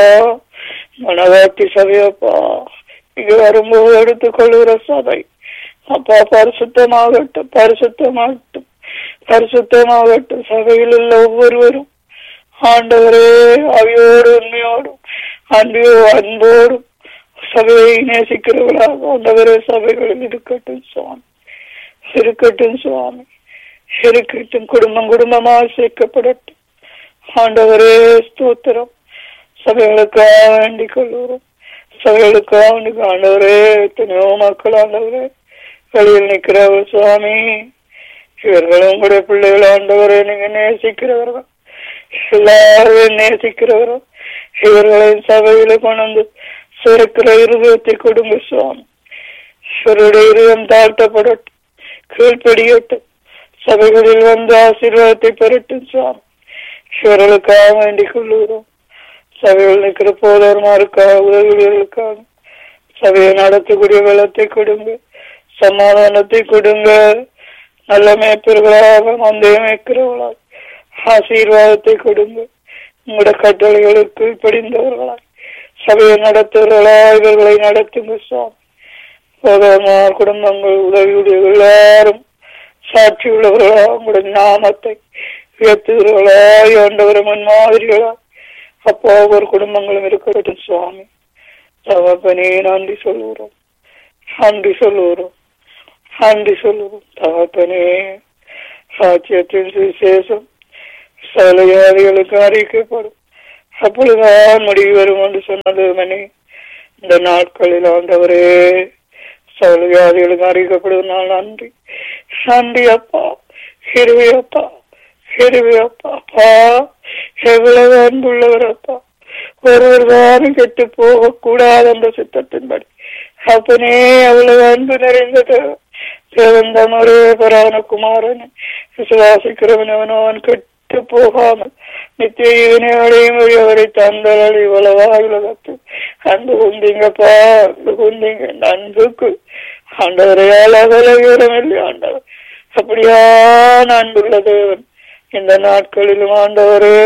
மனவாட்டி சபையப்பா இங்க வரும்போது எடுத்துக் கொள்ளுகிற சபை அப்பா பரிசுத்தமாகட்டும் பரிசுத்தமாகட்டும் பரிசுத்தமாகட்டும் சபையில் உள்ள ஒவ்வொருவரும் ஆண்டவரே அவையோடு உண்மையோடும் அன்பையோ அன்போடும் சபையை நேசிக்கிறவர்களாக ஆண்டவரே சபைகளில் இருக்கட்டும் சுவாமி இருக்கட்டும் சுவாமி இருக்கட்டும் குடும்பம் குடும்பமாக சேர்க்கப்படட்டும் ஆண்டவரே ஸ்தோத்திரம் சபைகளுக்காக வேண்டிக் கொள்கிறோம் சபைகளுக்காக வேண்டிக் ஆண்டவரே எத்தனையோ மக்கள் ஆண்டவரே வெளியில் நிற்கிறவர் சுவாமி இவர்களும் உங்களுடைய பிள்ளைகள் ஆண்டவரை நீங்க நேசிக்கிறவர்கள் எல்லாரும் நேசிக்கிறவர்கள் இவர்களின் சபையில கொண்டு வந்து சிறக்கிற இருதயத்தை கொடுங்க சுவாமி இவருடைய இருதயம் தாழ்த்தப்படட்டும் கீழ்ப்படியட்டும் சபைகளில் வந்து ஆசீர்வாதத்தை பெறட்டும் சுவாமி இவர்களுக்காக வேண்டிக் கொள்ளுகிறோம் சபையில் நிற்கிற போதர்மாருக்காக உதவிகளுக்காக சபையை நடத்தக்கூடிய வெள்ளத்தை கொடுங்க சமாதானத்தை கொடுங்க நல்ல மேய்ப்பர்களாக மந்தைய மேய்க்கிறவர்களாக ஆசீர்வாதத்தை கொடுங்க உங்களோட கட்டளைகளுக்கு படிந்தவர்களாய் சபையை நடத்துகிறவர்களா இவர்களை நடத்துங்க சுவாமி போதமார் குடும்பங்கள் உதவியுடைய எல்லாரும் சாட்சி உள்ளவர்களா உங்களுடைய நாமத்தை உயர்த்துகிறவர்களாய் ஆண்டவர் முன்மாதிரிகளாய் அப்போ ஒவ்வொரு குடும்பங்களும் இருக்கட்டும் சுவாமி தகப்பனே நன்றி சொல்லுகிறோம் நன்றி சொல்லுகிறோம் நன்றி சொல்லுவோம் தகப்பனே சாட்சியத்தின் சுவிசேஷம் சலுகையாதிகளுக்கு அறிவிக்கப்படும் அப்பொழுதுதான் முடிவு வரும் என்று சொன்னது மணி இந்த நாட்களில் ஆண்டவரே சலுகையாதிகளுக்கு அறிவிக்கப்படும் நாள் நன்றி நன்றி அப்பா ஹிருவி அப்பா ஹிருவி அப்பா அப்பா எவ்வளவு அன்புள்ளவர் அப்பா ஒருவர் தானும் கெட்டு போக கூடாது என்ற சித்தத்தின்படி அப்பனே அவ்வளவு அன்பு நிறைந்தது தேவன் தமரே பரான குமாரன் விசுவாசிக்கிறவன் அவன் கெட்டு போகாமல் நித்திய இவனை அடையும் வழி அவரை தந்தல் இவ்வளவா உலகத்து அன்பு குந்திங்கப்பா அன்பு குந்திங்க அன்புக்கு ஆண்டவரையால் அகலவீரம் இல்லை ஆண்டவர் அப்படியான அன்புள்ள தேவன் இந்த நாட்களிலும் ஆண்டவரே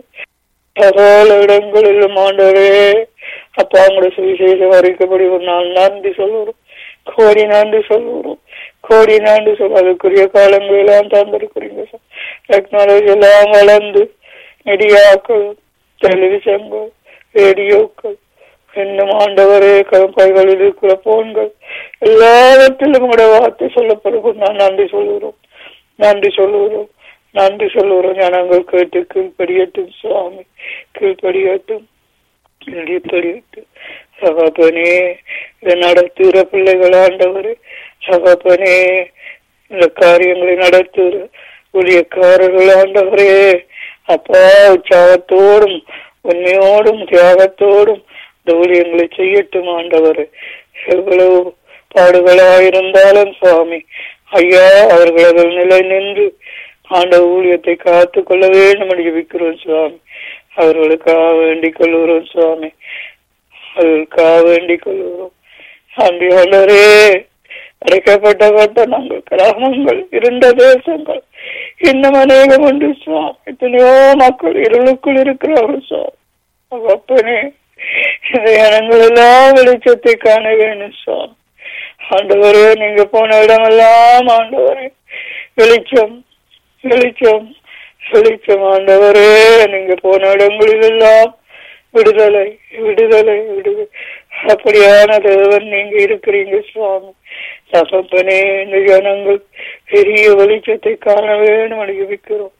சகல இடங்களிலும் ஆண்டவரே அப்பா உங்களுடைய சுவிசேஷம் அறிக்கப்படி ஒரு நாள் நன்றி சொல்லுறோம் கோடி நன்றி சொல்லுறோம் கோடி நன்றி சொல்ல அதுக்குரிய காலங்கள் எல்லாம் தந்திருக்கிறீங்க டெக்னாலஜி எல்லாம் வளர்ந்து மீடியாக்கள் டெலிவிஷன்கள் ரேடியோக்கள் இன்னும் ஆண்டவரே கைகளில் இருக்கிற போன்கள் எல்லாவற்றிலும் உங்களுடைய வார்த்தை சொல்லப்படுவோம் நான் நன்றி சொல்லுகிறோம் நன்றி சொல்லுகிறோம் நன்றி சொல்லுகிறோம் ஞானங்கள் கேட்டு கீழ்படியட்டும் சுவாமி கீழ்படியட்டும் கீழ்படியட்டும் சகப்பனே இதை நடத்துகிற பிள்ளைகள் ஆண்டவர் சகப்பனே இந்த காரியங்களை நடத்துகிற ஊழியக்காரர்கள் ஆண்டவரே அப்பா உற்சாகத்தோடும் உண்மையோடும் தியாகத்தோடும் இந்த ஊழியங்களை செய்யட்டும் ஆண்டவர் எவ்வளவு பாடுகளாயிருந்தாலும் சுவாமி ஐயா அவர்கள் அதில் நிலை நின்று ஆண்ட ஊழியத்தை காத்து கொள்ள வேண்டும் என்று ஜெபிக்கிறோம் சுவாமி அவர்களுக்காக வேண்டிக் கொள்கிறோம் சுவாமி அவர்களுக்காக வேண்டிக் கொள்கிறோம் அன்பி ஆண்டவரே அடைக்கப்பட்ட பட்டணங்கள் கிராமங்கள் இருண்ட தேசங்கள் இன்னும் அநேகம் உண்டு சுவாமி எத்தனையோ மக்கள் இருளுக்குள் இருக்கிறார்கள் சுவாமி அப்பனே இந்த இனங்கள் எல்லாம் வெளிச்சத்தை காண வேணும் சுவாமி ஆண்டவரே நீங்க போன இடமெல்லாம் ஆண்டவரே வெளிச்சம் வெளிச்சம் வெளிச்சம் ஆண்டவரே நீங்க போன இடங்களில் எல்லாம் விடுதலை விடுதலை விடுதலை அப்படியான தேவன் நீங்க இருக்கிறீங்க சுவாமி தகப்பனே இந்த ஜனங்கள் பெரிய வெளிச்சத்தை காண வேண்டும் அனுபவிக்கிறோம்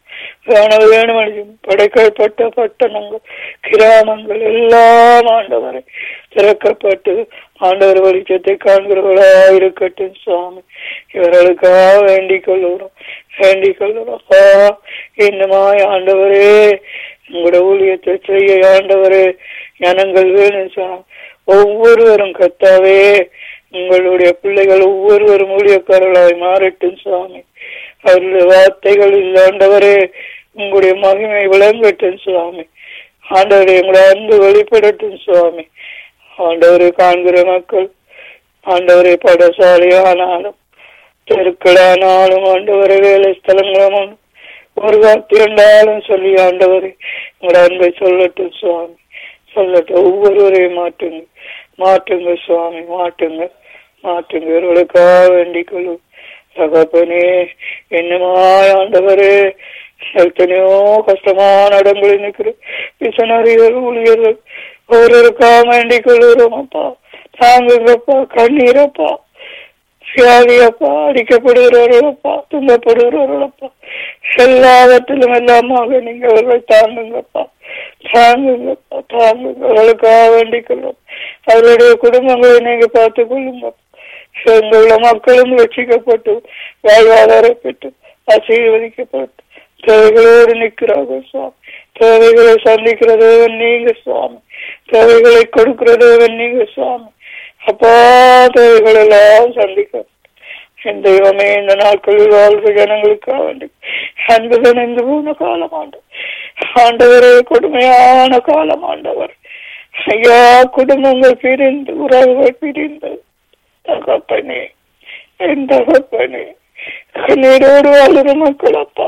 வேணும் வேணும் படைக்கப்பட்ட பட்டணங்கள் கிராமங்கள் எல்லாம் ஆண்டவரை திறக்கப்பட்டு ஆண்டவர் வெளிச்சத்தை காண்கிறவர்களா இருக்கட்டும் சுவாமி இவர்களுக்காக வேண்டிக் கொள்ளுகிறோம் வேண்டிக் கொள்ளுகிறோம் அப்பா இன்னமாய் ஆண்டவரே உங்களோட ஊழியத்தை செய்ய ஆண்டவரே ஜனங்கள் வேணும் சுவாமி ஒவ்வொருவரும் கத்தாவே உங்களுடைய பிள்ளைகள் ஒவ்வொருவரும் ஊழியக்காரர்களாய் மாறட்டும் சுவாமி அவருடைய வார்த்தைகள் ஆண்டவரே உங்களுடைய மகிமை விளங்கட்டும் சுவாமி ஆண்டவரே உங்களுடைய அன்பு வெளிப்படட்டும் சுவாமி ஆண்டவரை காண்கிற மக்கள் ஆண்டவரை படசாலியானாலும் தெருக்களானாலும் ஆண்டவரை வேலை ஸ்தலங்களும் ஒரு வார்த்தை என்றாலும் சொல்லி ஆண்டவரை உங்களுடைய அன்பை சொல்லட்டும் சுவாமி சொல்லட்டும் ஒவ்வொருவரையும் மாற்றுங்க மாற்றுங்க சுவாமி மாற்றுங்க மாற்றுங்க இவர்களுக்காக வேண்டிக் கொள்ளும் தகப்பனே என்னமாய் ஆண்டவரே எத்தனையோ கஷ்டமான இடங்களில் நிற்கிற மிஷனரிகள் ஊழியர்கள் ஒவ்வொருக்காக வேண்டிக் கொள்கிறோம் அப்பா தாங்குங்கப்பா கண்ணீரப்பா வியாதியப்பா அடிக்கப்படுகிறவர்களப்பா துன்பப்படுகிறவர்களப்பா எல்லாவற்றிலும் எல்லாமாக நீங்க அவர்களை தாங்குங்கப்பா தாங்குங்கப்பா தாங்குங்க அவர்களுக்காக வேண்டிக் கொள்ளும் அவருடைய குடும்பங்களை நீங்க பார்த்துக் கொள்ளுங்கப்பா எங்களுடைய மக்களும் ரட்சிக்கப்பட்டு வாழ்வாதாரம் பெற்று ஆசீர்வதிக்கப்பட்டு தேவைகளோடு நிற்கிறார்கள் சுவாமி தேவைகளை சந்திக்கிறதவன் நீங்க சுவாமி தேவைகளை கொடுக்கிறதவன் நீங்க சுவாமி அப்பா தேவைகள் எல்லாம் சந்திக்க என் தெய்வமே இந்த நாட்களில் வாழ்வு ஜனங்களுக்காக வேண்டி அன்புடன் இந்த போன காலம் ஆண்டு ஆண்டவரே கொடுமையான காலம் ஆண்டவர் ஐயா குடும்பங்கள் பிரிந்து உறவுகள் பிரிந்து தகப்பனே என் தகப்பனே கண்ணீரோடு வாழுற மக்கள் அப்பா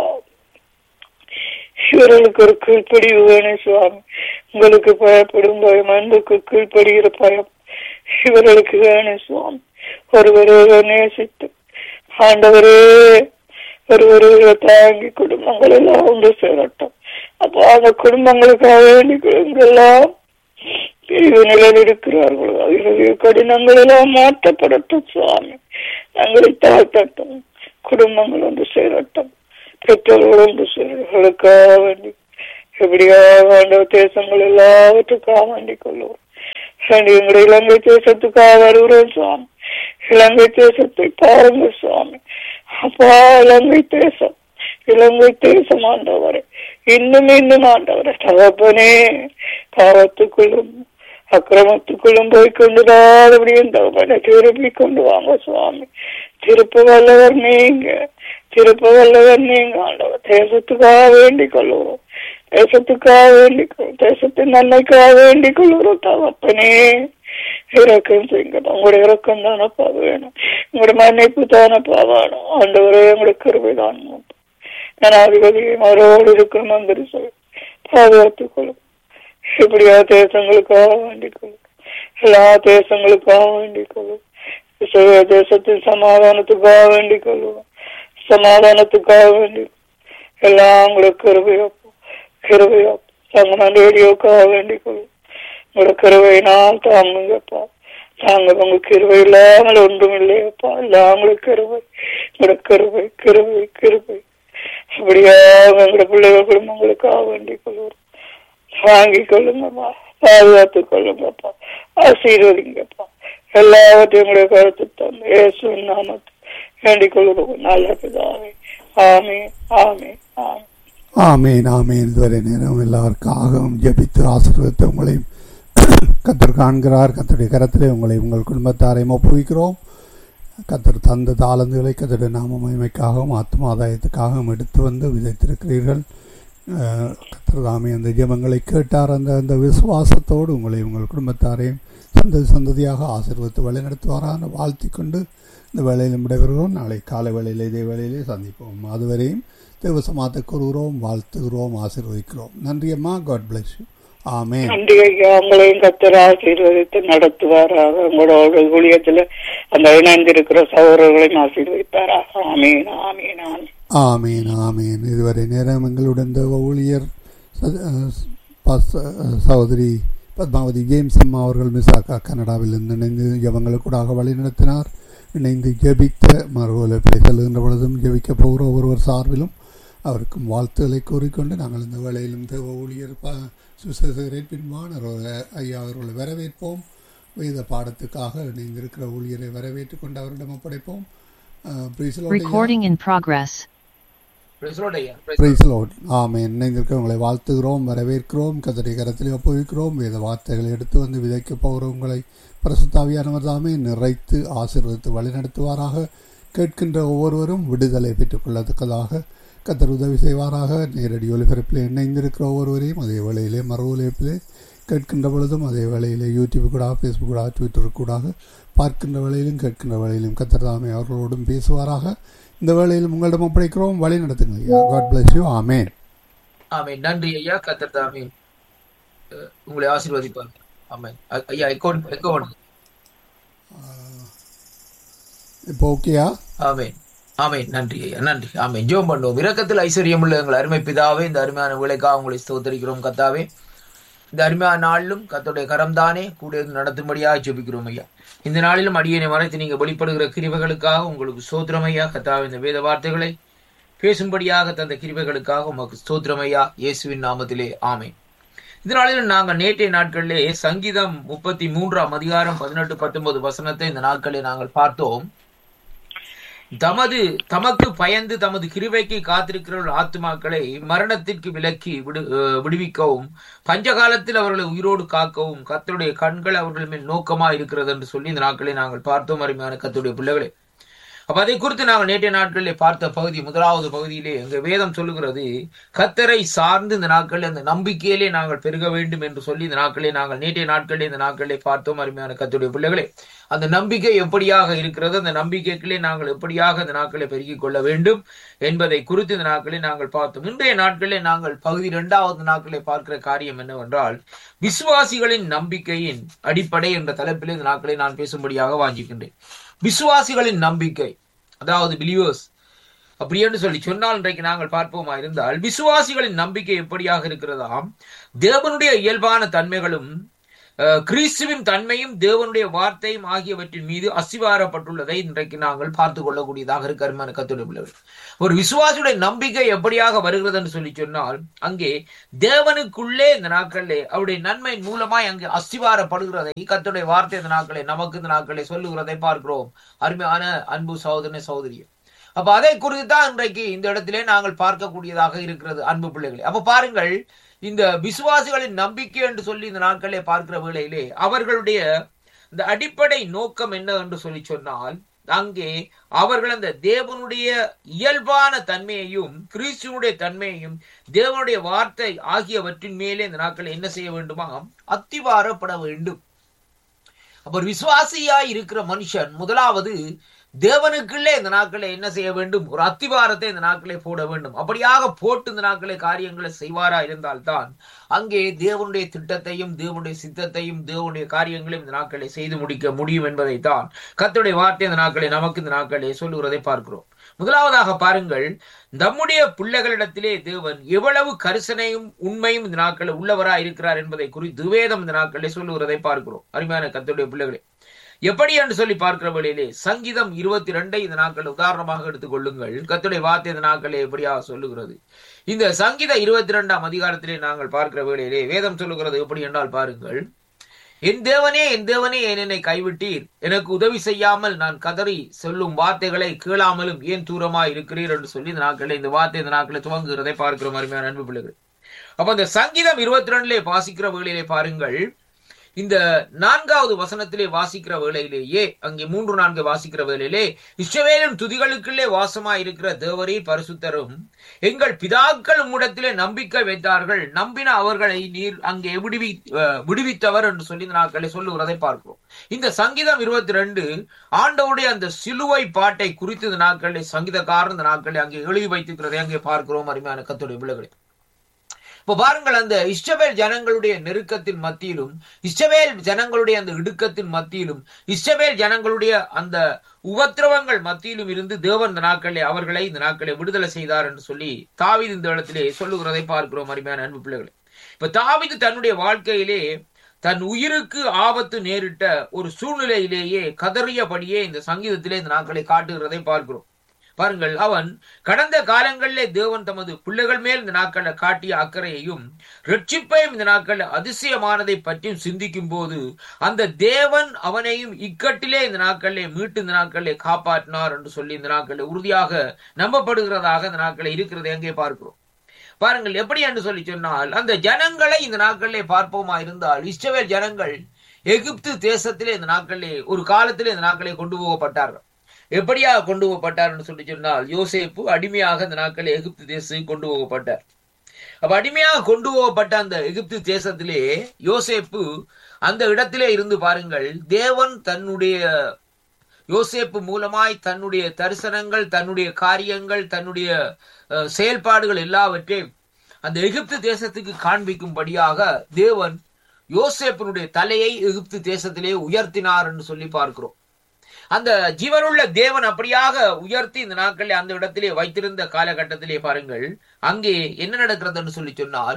இவர்களுக்கு ஒரு கீழ்ப்படிவு வேணும் சுவாமி உங்களுக்கு பயப்படும் பயம் அன்புக்கு கீழ்ப்படுகிற பயம் இவர்களுக்கு வேணும் சுவாமி ஒருவரை நேசித்து ஆண்டவரே ஒருவரை தாங்கி குடும்பங்கள் எல்லாம் ஒன்று சேரட்டும் அப்போ அந்த குடும்பங்களுக்காக வேண்டி எல்லாம் பிரிவு நிலையில் இருக்கிறார்களோ அவர்களுடைய கடினங்கள் எல்லாம் மாற்றப்படட்டும் சுவாமி தங்களை தாழ்த்தட்டும் குடும்பங்கள் ஒன்று சேரட்டும் பெற்றோர்கள் ஒன்று சேர்களுக்காக வேண்டி எப்படியாக ஆண்டவர் தேசங்கள் எல்லாவற்றுக்காக வேண்டிக் கொள்வோம் எங்களுடைய இலங்கை தேசத்துக்காக வருகிறோம் சுவாமி இலங்கை தேசத்தை பாருங்க சுவாமி அப்பா இலங்கை தேசம் இலங்கை தேசம் ஆண்டவரே இன்னும் இன்னும் ஆண்டவரே தகப்பனே பாவத்துக்குள்ளும் அக்கிரமத்துக்குள்ளும் போய் கொண்டுதாதபடி தகப்பனை திருப்பி கொண்டு வாங்க சுவாமி திருப்ப வல்லவர் நீங்க திருப்ப வல்லவர் நீங்க ஆண்டவர் தேசத்துக்காக வேண்டிக் கொள்ளுவோம் தேசத்துக்காக வேண்டிக் கொள்ளும் தேசத்தின் நன்மைக்காக வேண்டிக் கொள்ளுகிறோம் தகப்பனே இறக்கம் செய்யுங்க உங்களுடைய இறக்கம் தானப்பா வேணும் உங்களுடைய மன்னிப்பு தானப்பா வேணும் ஆண்டவரே உங்களுடைய கருவை தான் ஜனாதிபதியும் அவரோடு இருக்கிற மந்திரி சொல் பாதுகாத்துக் கொள்ளும் இப்படியா தேசங்களுக்காக வேண்டிக் கொள்ளும் எல்லா தேசங்களுக்காக வேண்டிக் கொள்ளும் தேசத்தின் சமாதானத்துக்காக வேண்டிக் கொள்ளுவோம் சமாதானத்துக்காக வேண்டி எல்லாம் உங்களுக்கு கிருபையாப்போ கிருபையாப்போ தங்க ரேடியோக்காக வேண்டிக் கொள்ளும் உங்களோட கிருவையினால் தாங்குங்கப்பா தாங்க உங்க கிருவை இல்லாமல் ஒன்றும் இல்லையப்பா இல்லாமலும் கிருவை உங்களோட கிருவை கிருவை கிருவை அப்படியாக எங்களோட பிள்ளைகள் குடும்பங்களுக்காக வேண்டிக் கொள்வோம் வாங்கிக் கொள்ளுங்கப்பா பாதுகாத்துக் கொள்ளுங்கப்பா ஆசீர்வதிங்கப்பா எல்லாவற்றையும் உங்களுடைய கருத்து தந்து இயேசு நாமத்தை வேண்டிக் கொள்ளுவோம் நல்ல பிதாவே ஆமே ஆமே ஆமே ஆமேன் ஆமேன் இதுவரை நேரம் எல்லாருக்காகவும் ஜெபித்து ஆசீர்வதித்து உங்களையும் கத்தர் காண்கிறார் கத்தருடைய கரத்திலே உங்களை உங்கள் குடும்பத்தாரையும் ஒப்புவிக்கிறோம் கத்தர் தந்த தாளந்துகளை கத்தருடைய நாம மகிமைக்காகவும் ஆத்ம ஆதாயத்துக்காகவும் எடுத்து வந்து விதைத்திருக்கிறீர்கள் கத்தர் தாமே அந்த ஜெபங்களை கேட்டார் அந்த அந்த விசுவாசத்தோடு உங்களை உங்கள் குடும்பத்தாரையும் சந்ததி சந்ததியாக ஆசீர்வதித்து வழிநடத்துவாரான வாழ்த்தி கொண்டு இந்த வேலையில் விடைபெறுகிறோம் நாளை காலை வேளையில் இதே வேளையிலே சந்திப்போம் அதுவரையும் தேவசமாத்தை கூறுகிறோம் வாழ்த்துகிறோம் ஆசீர்வதிக்கிறோம் நன்றி அம்மா காட் பிளஸ் யூ ஆமே நன்றி ஐயா உங்களையும் கத்தர் ஆசீர்வதித்து நடத்துவாராக உங்களோட ஊழியத்துல அந்த இணைந்திருக்கிற சகோதரர்களையும் ஆசீர்வதிப்பாராக ஆமீன் ஆமீன் ஆமீன் ஆமீன் ஆமீன் இதுவரை நேரம் எங்களுடன் தேவ ஊழியர் சகோதரி பத்மாவதி ஜேம்ஸ் அம்மா அவர்கள் மிசாக்கா கனடாவில் இணைந்து ஜபங்களுக்கூடாக வழிநடத்தினார் இணைந்து ஜெபித்த மறுவலை செல்கின்ற பொழுதும் ஜெபிக்க போகிற ஒருவர் சார்பிலும் அவருக்கும் வாழ்த்துக்களை கூறிக்கொண்டு நாங்கள் இந்த வேளையிலும் தேவ ஊழியர் ப சுசேகரின் பின்வானர் ஐயா அவர்களை வரவேற்போம் வேத பாடத்துக்காக இணைந்திருக்கிற ஊழியரை வரவேற்றுக் கொண்டு அவரிடம் ஒப்படைப்போம் அஹ், praise the Lord ஐயா. Recording in progress. Praise the Lord ஐயா. Praise the Praise the Lord. ஆமென் இணைந்திருக்கிறவங்களை வாழ்த்துகிறோம் வரவேற்கிறோம் கத்தரை கரத்தில் ஒப்புவிக்கிறோம் வேத வார்த்தைகளை எடுத்து வந்து விதைக்க போகிறவங்களை பரிசுத்தாவியானவர் தாமே நிறைத்து ஆசீர்வதித்து வழிநடத்துவாராக கேட்கின்ற ஒவ்வொருவரும் விடுதலை பெற்றுக்கொள்ளத்தக்கதாக கத்தர் உதவி செய்வாராக நேரடி ஒலிபரப்பில் இணைந்திருக்கிற ஒவ்வொருவரையும் அதே வேளையிலே மறு ஒலிபரப்பிலே கேட்கின்ற பொழுதும் அதே வேளையிலே யூடியூப் கூட ஃபேஸ்புக் கூட ட்விட்டர் கூட பார்க்கின்ற வேளையிலும் கேட்கின்ற வேளையிலும் கத்தர் தாமே அவர்களோடும் பேசுவாராக இந்த வேளையிலும் உங்களிடம் ஒப்படைக்கிறோம் வழி நடத்துங்க ஐயா God bless you amen amen. நன்றி ஐயா கத்தர் தாமே அஹ், உங்களை ஆசீர்வதிப்பார் ஆமென் அ- ஐயா எக்கோ எக்கோ பண்ணுங்க. இப்போ ஓகேயா ஆமென் ஆமென் நன்றி ஐயா நன்றி ஆமென் ஜெபம் பண்ணுவோம் இரக்கத்தில் ஐஸ்வர்யம் உள்ள எங்கள் அருமை பிதாவே இந்த அருமையான விளைக்காக உங்களை ஸ்தோத்தரிக்கிறோம் கத்தாவே இந்த அருமையான நாளிலும் கத்தோடைய கரம் தானே கூட இருந்து நடத்தும்படியாக ஜெபிக்கிறோம் ஐயா இந்த நாளிலும் அடியனை மறைத்து நீங்க வெளிப்படுகிற கிருபைகளுக்காக உங்களுக்கு ஸ்தோத்திரம் ஐயா கத்தாவே இந்த வேத வார்த்தைகளை பேசும்படியாக தந்த கிருபைகளுக்காக உமக்கு ஸ்தோத்திரம் ஐயா இயேசுவின் நாமத்திலே ஆமென் இந்த நாளில் நாங்கள் நேற்றைய நாட்களிலே சங்கீதம் முப்பத்தி மூன்றாம் அதிகாரம் பதினெட்டு பத்தொன்பது வசனத்தை இந்த நாட்களில் நாங்கள் பார்த்தோம் தமது தமக்கு பயந்து தமது கிருபைக்கு காத்திருக்கிற ஆத்துமாக்களை மரணத்திற்கு விலக்கி விடு அஹ் விடுவிக்கவும் பஞ்சகாலத்தில் அவர்களை உயிரோடு காக்கவும் கர்த்தருடைய கண்கள் அவர்கள் மேல் நோக்கமா இருக்கிறது என்று சொல்லி இந்த நாட்களை நாங்கள் பார்த்தோம் அருமையான கர்த்தருடைய பிள்ளைகளே அப்ப அதை குறித்து நாங்கள் நேற்றைய நாட்களிலே பார்த்த பகுதி முதலாவது பகுதியிலே எங்க வேதம் சொல்லுகிறது கத்தரை சார்ந்து இந்த நாட்களில் அந்த நம்பிக்கையிலே நாங்கள் பெருக வேண்டும் என்று சொல்லி இந்த நாட்களே நாங்கள் நேற்றைய நாட்களிலே இந்த நாட்களிலே பார்த்தோம் அருமையான கத்துடைய பிள்ளைகளே அந்த நம்பிக்கை எப்படியாக இருக்கிறது அந்த நம்பிக்கைகளே நாங்கள் எப்படியாக இந்த நாட்களை பெருகிக் கொள்ள வேண்டும் என்பதை குறித்து இந்த நாட்களை நாங்கள் பார்த்தோம் இன்றைய நாட்களிலே நாங்கள் பகுதி இரண்டாவது நாட்களை பார்க்கிற காரியம் என்னவென்றால் விசுவாசிகளின் நம்பிக்கையின் அடிப்படை என்ற தலைப்பில் இந்த நாட்களை நான் பேசும்படியாக வாஞ்சிக்கின்றேன் விசுவாசிகளின் நம்பிக்கை அதாவது பிலிவர்ஸ் அப்படி என்று சொல்லி சொன்னால் இன்றைக்கு நாங்கள் பார்ப்போமா இருந்தால் விசுவாசிகளின் நம்பிக்கை எப்படியாக இருக்கிறதாம் தேவனுடைய இயல்பான தன்மைகளும் அஹ், கிறிஸ்துவின் தன்மையும் தேவனுடைய வார்த்தையும் ஆகியவற்றின் மீது அசிவாரப்பட்டுள்ளதை இன்றைக்கு நாங்கள் பார்த்து கொள்ளக்கூடியதாக இருக்க அருமையான கத்துடைய பிள்ளைகள் ஒரு விசுவாசியுடைய நம்பிக்கை எப்படியாக வருகிறது என்று சொல்லி சொன்னால் அங்கே தேவனுக்குள்ளே இந்த நாட்களிலே அவருடைய நன்மை மூலமாய் அங்கே அஸ்திவாரப்படுகிறதை கத்துடைய வார்த்தை இந்த நாட்களே நமக்கு இந்த நாட்களே சொல்லுகிறதை பார்க்கிறோம் அருமையான அன்பு சகோதரனே சகோதரியே அப்ப அதை குறித்து தான் இன்றைக்கு இந்த இடத்திலே நாங்கள் பார்க்கக்கூடியதாக இருக்கிறது அன்பு பிள்ளைகளே அப்ப பாருங்கள் இந்த விசுவாசிகளின் நம்பிக்கை என்று சொல்லி இந்த நாட்களே பார்க்கிற வேளையிலே அவர்களுடைய இந்த அடிப்படை நோக்கம் என்ன என்று சொல்லி சொன்னால் அங்கே அவர்கள் அந்த தேவனுடைய இயல்பான தன்மையையும் கிறிஸ்துவனுடைய தன்மையையும் தேவனுடைய வார்த்தை ஆகியவற்றின் மேலே இந்த நாட்கள் என்ன செய்ய வேண்டுமா அத்திவாரப்பட வேண்டும் அப்ப ஒரு விசுவாசியாய் இருக்கிற மனுஷன் முதலாவது தேவனுக்குள்ளே இந்த நாட்களை என்ன செய்ய வேண்டும் ஒரு அத்திவாரத்தை இந்த நாட்களை போட வேண்டும் அப்படியாக போட்டு இந்த நாட்களை காரியங்களை செய்வாரா இருந்தால்தான் அங்கே தேவனுடைய திட்டத்தையும் தேவனுடைய சித்தத்தையும் தேவனுடைய காரியங்களையும் இந்த நாட்களை செய்து முடிக்க முடியும் என்பதைத்தான் கர்த்தருடைய வார்த்தை இந்த நாட்களை நமக்கு இந்த நாட்களை சொல்லுகிறதை பார்க்கிறோம் முதலாவதாக பாருங்கள் நம்முடைய பிள்ளைகளிடத்திலே தேவன் எவ்வளவு கரிசனையும் உண்மையும் இந்த நாட்களில் உள்ளவராய் இருக்கிறார் என்பதை குறித்து வேதம் இந்த நாட்களை சொல்லுகிறதை பார்க்கிறோம் அருமையான கர்த்தருடைய பிள்ளைகளே எப்படி என்று சொல்லி பார்க்கிற வழியிலே சங்கீதம் இருபத்தி ரெண்டை இந்த நாட்கள் உதாரணமாக எடுத்துக் கொள்ளுங்கள் கத்துடைய வார்த்தை இந்த நாட்களே எப்படியாக சொல்லுகிறது இந்த சங்கீத இருபத்தி ரெண்டாம் அதிகாரத்திலே நாங்கள் பார்க்கிற வேளையிலே வேதம் சொல்லுகிறது எப்படி என்றால் பாருங்கள் என் தேவனே என் தேவனே ஏன் என்னை கைவிட்டீர் எனக்கு உதவி செய்யாமல் நான் கதறி சொல்லும் வார்த்தைகளை கேளாமலும் ஏன் தூரமாய் இருக்கிறீர் என்று சொல்லி இந்த நாட்களில் இந்த வார்த்தை இந்த நாட்களில் துவங்குகிறதை பார்க்கிறோம் அருமையான அன்பு பிள்ளைகள் அப்ப அந்த சங்கீதம் இருபத்தி ரெண்டுலே வாசிக்கிற வேளையிலே பாருங்கள் இந்த நான்காவது வசனத்திலே வாசிக்கிற வேளையிலேயே அங்கே மூன்று நான்கு வாசிக்கிற வேளையிலே இஸ்ரவேலின் துதிகளுக்குள்ளே வாசமாய் இருக்கிற தேவரே பரிசுத்தரும் எங்கள் பிதாக்கள் உம்மிடத்திலே நம்பிக்கை வைத்தார்கள் நம்பின அவர்களை நீர் அங்கே விடுவி அஹ், விடுவித்தவர் என்று சொல்லி இந்த நாட்களை சொல்லுகிறதை பார்க்கிறோம் இந்த சங்கீதம் இருபத்தி ரெண்டு ஆண்டவுடைய அந்த சிலுவை பாட்டை குறித்து இந்த நாட்களில் சங்கீதக்காரர் இந்த நாட்களை அங்கே எழுதி வைத்திருக்கிறதை அங்கே பார்க்கிறோம் அருமையான கத்துடைய பிள்ளைகளை இப்ப பாருங்கள் அந்த இஸ்ரவேல் ஜனங்களுடைய நெருக்கத்தின் மத்தியிலும் இஸ்ரவேல் ஜனங்களுடைய அந்த இடுக்கத்தின் மத்தியிலும் இஸ்ரவேல் ஜனங்களுடைய அந்த உபத்திரவங்கள் மத்தியிலும் இருந்து தேவன் இந்த நாட்களை அவர்களை இந்த நாட்களை விடுதலை செய்தார் என்று சொல்லி தாவீது இந்த இடத்திலே சொல்லுகிறதை பார்க்கிறோம் அருமையான அன்பு பிள்ளைகளை இப்ப தாவீது தன்னுடைய வாழ்க்கையிலே தன் உயிருக்கு ஆபத்து நேரிட்ட ஒரு சூழ்நிலையிலேயே கதறியபடியே இந்த சங்கீதத்திலே இந்த நாட்களை காட்டுகிறதை பார்க்கிறோம் பாருங்கள் அவன் கடந்த காலங்களிலே தேவன் தமது பிள்ளைகள் மேல் இந்த நாட்கள்ல காட்டிய அக்கறையையும் ரட்சிப்பையும் இந்த நாட்கள்ல அதிசயமானதை பற்றியும் சிந்திக்கும் போது அந்த தேவன் அவனையும் இக்கட்டிலே இந்த நாட்களிலே மீட்டு இந்த நாட்களிலே காப்பாற்றினார் என்று சொல்லி இந்த நாட்களில் உறுதியாக நம்பப்படுகிறதாக இந்த நாட்களில் இருக்கிறது எங்கே பார்க்கிறோம் பாருங்கள் எப்படி என்று சொல்லி சொன்னால் அந்த ஜனங்களை இந்த நாட்களிலே பார்ப்போமா இருந்தால் இஸ்ரவேல் ஜனங்கள் எகிப்து தேசத்திலே இந்த நாட்களிலே ஒரு காலத்திலே இந்த நாட்களே கொண்டு போகப்பட்டார்கள் எப்படியாக கொண்டு போகப்பட்டார் என்று சொல்லி சொன்னால் யோசேப்பு அடிமையாக இந்த நாட்களில் எகிப்து தேசத்துக்கு கொண்டு போகப்பட்டார் அப்ப அடிமையாக கொண்டு போகப்பட்ட அந்த எகிப்து தேசத்திலே யோசேப்பு அந்த இடத்திலே இருந்து பாருங்கள் தேவன் தன்னுடைய யோசேப்பு மூலமாய் தன்னுடைய தரிசனங்கள் தன்னுடைய காரியங்கள் தன்னுடைய அஹ், செயல்பாடுகள் எல்லாவற்றையும் அந்த எகிப்து தேசத்துக்கு காண்பிக்கும்படியாக தேவன் யோசேப்பினுடைய தலையை எகிப்து தேசத்திலே உயர்த்தினார் என்று சொல்லி பார்க்கிறோம் அந்த ஜீவனுள்ள தேவன் அப்படியாக உயர்த்தி இந்த நாட்களில் அந்த இடத்திலே வைத்திருந்த காலகட்டத்திலே பாருங்கள் அங்கே என்ன நடக்கிறது என்று சொல்லி சொன்னால்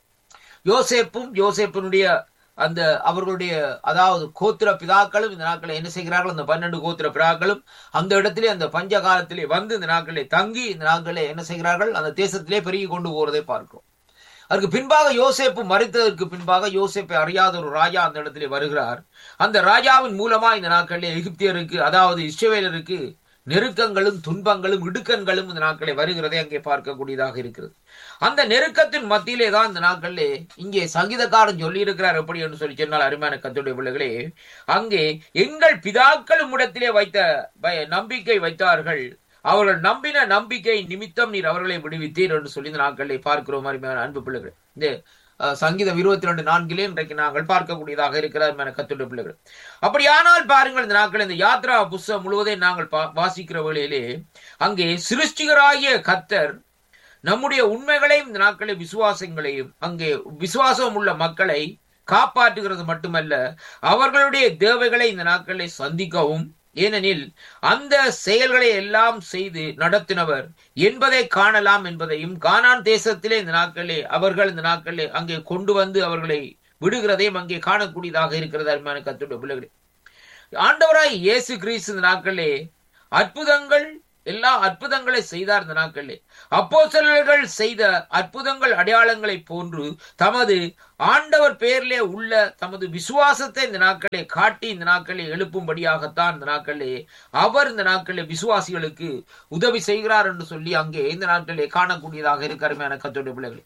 யோசேப்பும் யோசேப்பினுடைய அந்த அவர்களுடைய அதாவது கோத்திர பிதாக்களும் இந்த நாட்களை என்ன செய்கிறார்கள் அந்த பன்னெண்டு கோத்திர பிதாக்களும் அந்த இடத்திலே அந்த பஞ்ச காலத்திலே வந்து இந்த நாட்களிலே தங்கி இந்த நாட்களிலே என்ன செய்கிறார்கள் அந்த தேசத்திலே பெருகி கொண்டு போறதை பார்க்கிறோம் அதற்கு பின்பாக யோசேப்பு மறித்ததற்கு பின்பாக யோசேப்பை அறியாத ஒரு ராஜா அந்த இடத்திலே வருகிறார் அந்த ராஜாவின் மூலமா இந்த நாட்களிலே எகிப்தியருக்கு அதாவது இஸ்ரவேலருக்கு நெருக்கங்களும் துன்பங்களும் இடுக்கண்களும் இந்த நாட்களை வருகிறதை அங்கே பார்க்கக்கூடியதாக இருக்கிறது அந்த நெருக்கத்தின் மத்தியிலே தான் இந்த நாட்களிலே இங்கே சங்கீதக்காரன் சொல்லி இருக்கிறார் எப்படி என்று சொல்லி சொன்னால் அருமையான கத்துடைய பிள்ளைகளே அங்கே எங்கள் பிதாக்களும் இடத்திலே வைத்த பய- நம்பிக்கை வைத்தார்கள் அவர்கள் நம்பின நம்பிக்கை நிமித்தம் நீர் அவர்களை விடுவித்தீர் என்று சொல்லி இந்த நாட்களிலே பார்க்கிறோம் அருமையான அன்பு பிள்ளைகள் இந்த அஹ், சங்கீதம் இருபத்தி ரெண்டு நான்கிலே இன்றைக்கு நாங்கள் பார்க்கக்கூடியதாக இருக்கிறார் என கத்துடைய பிள்ளைகள் அப்படியானால் பாருங்கள் இந்த நாட்கள் இந்த யாத்ரா புஸ்தகம் முழுவதையும் நாங்கள் பா- வாசிக்கிற வேளையிலே அங்கே சிருஷ்டிகராகிய கத்தர் நம்முடைய உண்மைகளையும் இந்த நாட்களில் விசுவாசங்களையும் அங்கே விசுவாசம் உள்ள மக்களை காப்பாற்றுகிறது மட்டுமல்ல அவர்களுடைய தேவைகளை இந்த நாட்களில் சந்திக்கவும் ஏனெனில் அந்த செயல்களை எல்லாம் செய்து நடத்தினவர் என்பதை காணலாம் என்பதையும் கானான் தேசத்திலே இந்த நாட்களிலே அவர்கள் இந்த நாட்களிலே அங்கே கொண்டு வந்து அவர்களை விடுகிறதையும் அங்கே காணக்கூடியதாக இருக்கிறது அருமையான கத்துடைய பிள்ளைகளே ஆண்டவராய் இயேசு கிறிஸ்து இந்த நாட்களிலே அற்புதங்கள் எல்லா அற்புதங்களை செய்தார் இந்த நாட்களிலே அப்போஸ்தலர்கள் செய்த அற்புதங்கள் அடையாளங்களை போன்று தமது ஆண்டவர் பேரிலே உள்ள தமது விசுவாசத்தை இந்த நாட்களே காட்டி இந்த நாட்களே எழுப்பும்படியாகத்தான் இந்த நாட்களே அவர் இந்த நாட்களே விசுவாசிகளுக்கு உதவி செய்கிறார் என்று சொல்லி அங்கே இந்த நாட்களே காணக்கூடியதாக இருக்கிற கத்தோடைய பிள்ளைகளே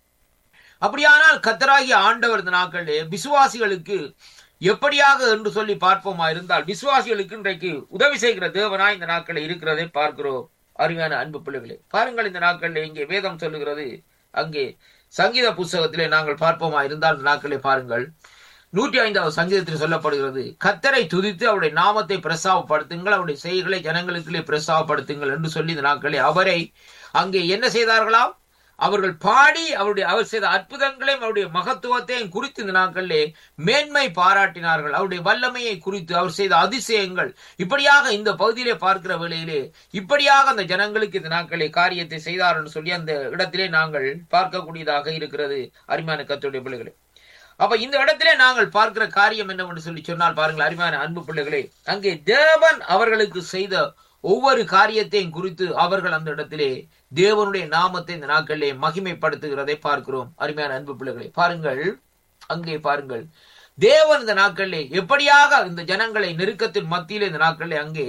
அப்படியானால் கத்தராகிய ஆண்டவர் இந்த நாட்களே விசுவாசிகளுக்கு எப்படியாக என்று சொல்லி பார்ப்போமா இருந்தால் விசுவாசிகளுக்கு இன்றைக்கு உதவி செய்கிற தேவனாய் இந்த நாட்களில் இருக்கிறதை பார்க்கிறோம் அருமையான அன்பு பிள்ளைகளே பாருங்கள் இந்த நாட்களில் இங்கே வேதம் சொல்லுகிறது அங்கே சங்கீத புஸ்தகத்திலே நாங்கள் பார்ப்போமா இருந்தால் இந்த நாட்களை பாருங்கள் நூற்றி ஐந்தாவது சங்கீதத்தில் சொல்லப்படுகிறது கத்தரை துதித்து அவருடைய நாமத்தை பிரசாவப்படுத்துங்கள் அவருடைய செய்திகளை ஜனங்களுக்குள்ளே பிரசாவப்படுத்துங்கள் என்று சொல்லி இந்த நாட்களே அவரை அங்கே என்ன செய்தார்களாம் அவர்கள் பாடி அவருடைய அவர் செய்த அற்புதங்களையும் அவருடைய மகத்துவத்தையும் குறித்து இந்த நாட்களிலே மேன்மை பாராட்டினார்கள் அவருடைய வல்லமையை குறித்து அவர் செய்த அதிசயங்கள் இப்படியாக இந்த பகுதியிலே பார்க்கிற வேளையிலே இப்படியாக அந்த ஜனங்களுக்கு இந்த நாட்களை காரியத்தை செய்தார் என்று சொல்லி அந்த இடத்திலே நாங்கள் பார்க்கக்கூடியதாக இருக்கிறது அருமையான கத்துடைய பிள்ளைகளே அப்ப இந்த இடத்திலே நாங்கள் பார்க்கிற காரியம் என்னவென்று சொல்லி சொன்னால் பாருங்கள் அருமையான அன்பு பிள்ளைகளே அங்கே தேவன் அவர்களுக்கு செய்த ஒவ்வொரு காரியத்தையும் குறித்து அவர்கள் அந்த இடத்திலே தேவனுடைய நாமத்தை இந்த நாட்களிலே மகிமைப்படுத்துகிறதை பார்க்கிறோம் அருமையான அன்பு பிள்ளைகளே பாருங்கள் அங்கே பாருங்கள் தேவன் இந்த நாட்களிலே எப்படியாக இந்த ஜனங்களை நெருக்கத்தின் மத்தியிலே இந்த நாட்களிலே அங்கே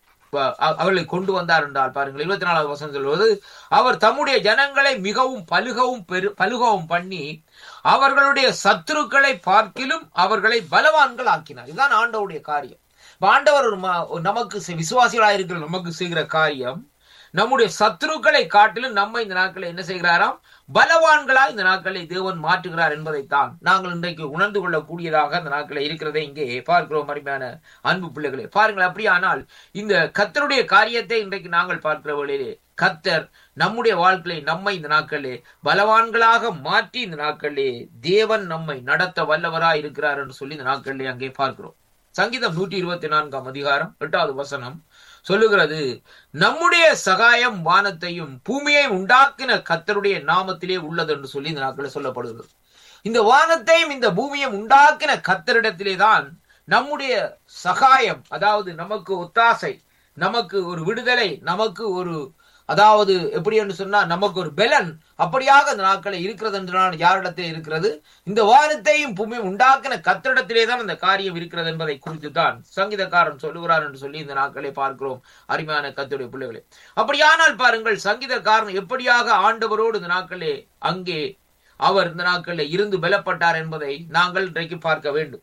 வ- அ- அவர்களை கொண்டு வந்தார் என்றால் பாருங்கள் இருபத்தி நாலாவது வசனம் சொல்வது அவர் தம்முடைய ஜனங்களை மிகவும் பலுகவும் பெரு பலுகவும் பண்ணி அவர்களுடைய சத்துருக்களை பார்க்கிலும் அவர்களை பலவான்கள் ஆக்கினார் இதுதான் ஆண்டவருடைய காரியம் இப்ப ஆண்டவர் ஒரு ம- ஒரு நமக்கு செ- விசுவாசிகளாக இருக்கிற நமக்கு செய்கிற காரியம் நம்முடைய சத்துருக்களை காட்டிலும் நம்ம இந்த நாட்களை என்ன செய்கிறாராம் பலவான்களா இந்த நாட்களை தேவன் மாற்றுகிறார் என்பதைத்தான் நாங்கள் இன்றைக்கு உணர்ந்து கொள்ளக்கூடியதாக இந்த நாட்களை இருக்கிறதை இங்கே பார்க்கிறோம் அருமையான அன்பு பிள்ளைகளே பாருங்கள் அப்படியானால் இந்த கத்தருடைய காரியத்தை இன்றைக்கு நாங்கள் பார்க்கிற வழியிலே கத்தர் நம்முடைய வாழ்க்கையை நம்மை இந்த நாட்களிலே பலவான்களாக மாற்றி இந்த நாட்களிலே தேவன் நம்மை நடத்த வல்லவராய் இருக்கிறார் என்று சொல்லி இந்த நாட்களிலே அங்கே பார்க்கிறோம் சங்கீதம் நூற்றி இருபத்தி நான்காம் அதிகாரம் எட்டாவது வசனம் சொல்லுகிறது நம்முடைய சகாயம் வானத்தையும் பூமியையும் உண்டாக்கின கத்தருடைய நாமத்திலே உள்ளது என்று சொல்லி இந்த நாட்களில் சொல்லப்படுகிறது இந்த வானத்தையும் இந்த பூமியையும் உண்டாக்கின கத்தரிடத்திலே தான் நம்முடைய சகாயம் அதாவது நமக்கு ஒத்தாசை நமக்கு ஒரு விடுதலை நமக்கு ஒரு அதாவது எப்படி என்று சொன்னா நமக்கு ஒரு பெலன் அப்படியாக இந்த நாட்களை இருக்கிறது என்றால் யாரிடத்தில் இருக்கிறது இந்த வானத்தையும் பூமியும் உண்டாக்கின கத்திரிடத்திலே தான் அந்த காரியம் இருக்கிறது என்பதை குறித்து தான் சங்கீதக்காரன் சொல்லுகிறார் என்று சொல்லி இந்த நாட்களை பார்க்கிறோம் அருமையான கத்துடைய பிள்ளைகளே அப்படியானால் பாருங்கள் சங்கீதக்காரன் எப்படியாக ஆண்டவரோடு இந்த நாட்களே அங்கே அவர் இந்த நாட்களில் இருந்து பலப்பட்டார் என்பதை நாங்கள் இன்றைக்கு பார்க்க வேண்டும்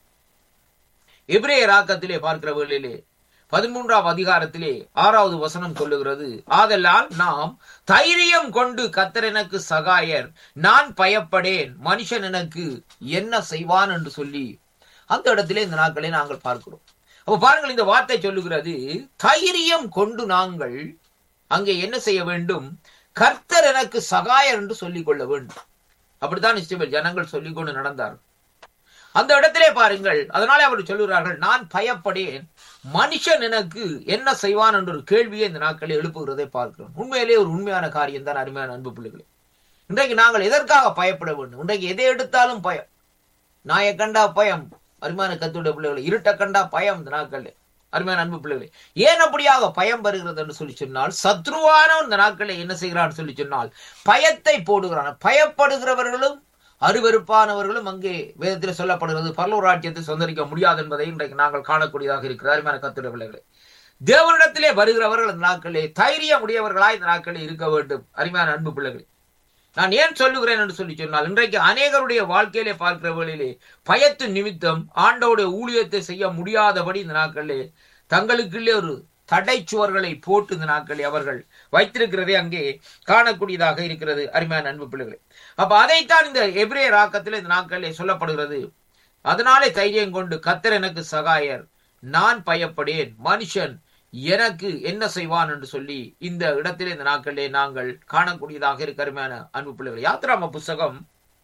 எபிரேய ராக்கத்திலே பார்க்கிற வேளையிலே பதிமூன்றாம் அதிகாரத்திலே ஆறாவது வசனம் சொல்லுகிறது ஆதலால் நாம் தைரியம் கொண்டு கத்தர் எனக்கு சகாயர் நான் பயப்படேன் மனுஷன் எனக்கு என்ன செய்வான் என்று சொல்லி அந்த இடத்திலே இந்த நாட்களை நாங்கள் பார்க்கிறோம் அப்ப பாருங்கள் இந்த வார்த்தை சொல்லுகிறது தைரியம் கொண்டு நாங்கள் அங்கே என்ன செய்ய வேண்டும் கர்த்தர் எனக்கு சகாயர் என்று சொல்லிக் கொள்ள வேண்டும் அப்படித்தான் இஸ்ரவேல் ஜனங்கள் சொல்லிக் கொண்டு நடந்தார் அந்த இடத்திலே பாருங்கள் அதனாலே அவர் சொல்லுகிறார்கள் நான் பயப்படேன் மனுஷன் எனக்கு என்ன செய்வான் என்ற ஒரு கேள்வியை இந்த நாட்களில் எழுப்புகிறதை பார்க்கிறோம் உண்மையிலே ஒரு உண்மையான காரியம் தான் அருமையான அன்பு பிள்ளைகளே இன்றைக்கு நாங்கள் எதற்காக பயப்பட வேண்டும் இன்றைக்கு எதை எடுத்தாலும் பயம் நாயை கண்டா பயம் அருமையான கத்துடைய பிள்ளைகளை இருட்ட கண்டா பயம் இந்த நாட்கள் அருமையான அன்பு பிள்ளைகளே ஏன் அப்படியாக பயம் வருகிறது என்று சொல்லி சொன்னால் சத்ருவான இந்த நாட்களில் என்ன செய்கிறான் சொல்லி சொன்னால் பயத்தை போடுகிறான் பயப்படுகிறவர்களும் அருவருப்பானவர்களும் அங்கே வேதத்தில் சொல்லப்படுகிறது பரலோராட்சியத்தை சொந்தரிக்க முடியாது என்பதை இன்றைக்கு நாங்கள் காணக்கூடியதாக இருக்கிறது அருமையான கத்துடைய பிள்ளைகளே தேவனிடத்திலே வருகிறவர்கள் இந்த நாட்களே தைரியம் உடையவர்களாய் இந்த நாட்களே இருக்க வேண்டும் அருமையான அன்பு பிள்ளைகளே நான் ஏன் சொல்லுகிறேன் என்று சொல்லி சொன்னால் இன்றைக்கு அநேகருடைய வாழ்க்கையிலே பார்க்கிற வேளையிலே பயத்து நிமித்தம் ஆண்டோடைய ஊழியத்தை செய்ய முடியாதபடி இந்த நாட்களிலே தங்களுக்குள்ளே ஒரு தடை சுவர்களை போட்டு இந்த நாட்களை அவர்கள் வைத்திருக்கிறதே அங்கே காணக்கூடியதாக இருக்கிறது அருமையான அன்பு பிள்ளைகளே அப்ப அதைத்தான் இந்த எபிரே ராக்கத்தில் இந்த நாட்களிலே சொல்லப்படுகிறது அதனாலே தைரியம் கொண்டு கத்தர் எனக்கு சகாயர் நான் பயப்படேன் மனுஷன் எனக்கு என்ன செய்வான் என்று சொல்லி இந்த இடத்திலே இந்த நாட்களிலே நாங்கள் காணக்கூடியதாக இருக்க அருமையான அன்பு பிள்ளைகள் யாத்ராம புஸ்தகம்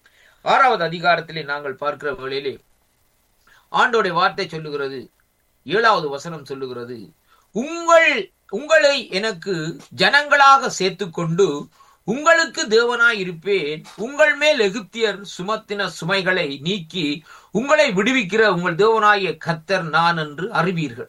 ஆறாவது அதிகாரத்திலே நாங்கள் பார்க்கிற வேளையிலே ஆண்டோடைய வார்த்தை சொல்லுகிறது ஏழாவது வசனம் சொல்லுகிறது உங்கள் உங்களை எனக்கு ஜனங்களாக சேர்த்துக்கொண்டு உங்களுக்கு தேவனாய் இருப்பேன் உங்கள் மேல் எகிப்தியர் சுமத்தின சுமைகளை நீக்கி உங்களை விடுவிக்கிற உங்கள் தேவனாய கத்தர் நான் என்று அறிவீர்கள்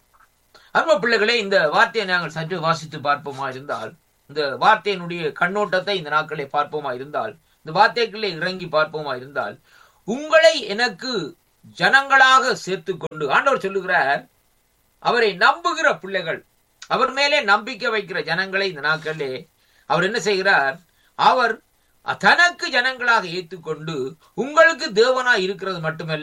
அன்பு பிள்ளைகளே இந்த வார்த்தையை நாங்கள் சற்று வாசித்து பார்ப்போமா இருந்தால் இந்த வார்த்தையினுடைய கண்ணோட்டத்தை இந்த நாட்களை பார்ப்போமா இருந்தால் இந்த வார்த்தைகளை இறங்கி பார்ப்போமா இருந்தால் உங்களை எனக்கு ஜனங்களாக சேர்த்து கொண்டு ஆண்டவர் சொல்லுகிறார் அவரை நம்புகிற பிள்ளைகள் அவர் மேலே நம்பிக்கை வைக்கிற ஜனங்களை இந்த நாட்களிலே அவர் என்ன செய்கிறார் அவர் தனக்கு ஜனங்களாக ஏற்றுக்கொண்டு உங்களுக்கு தேவனாய் இருக்கிறது மட்டுமல்ல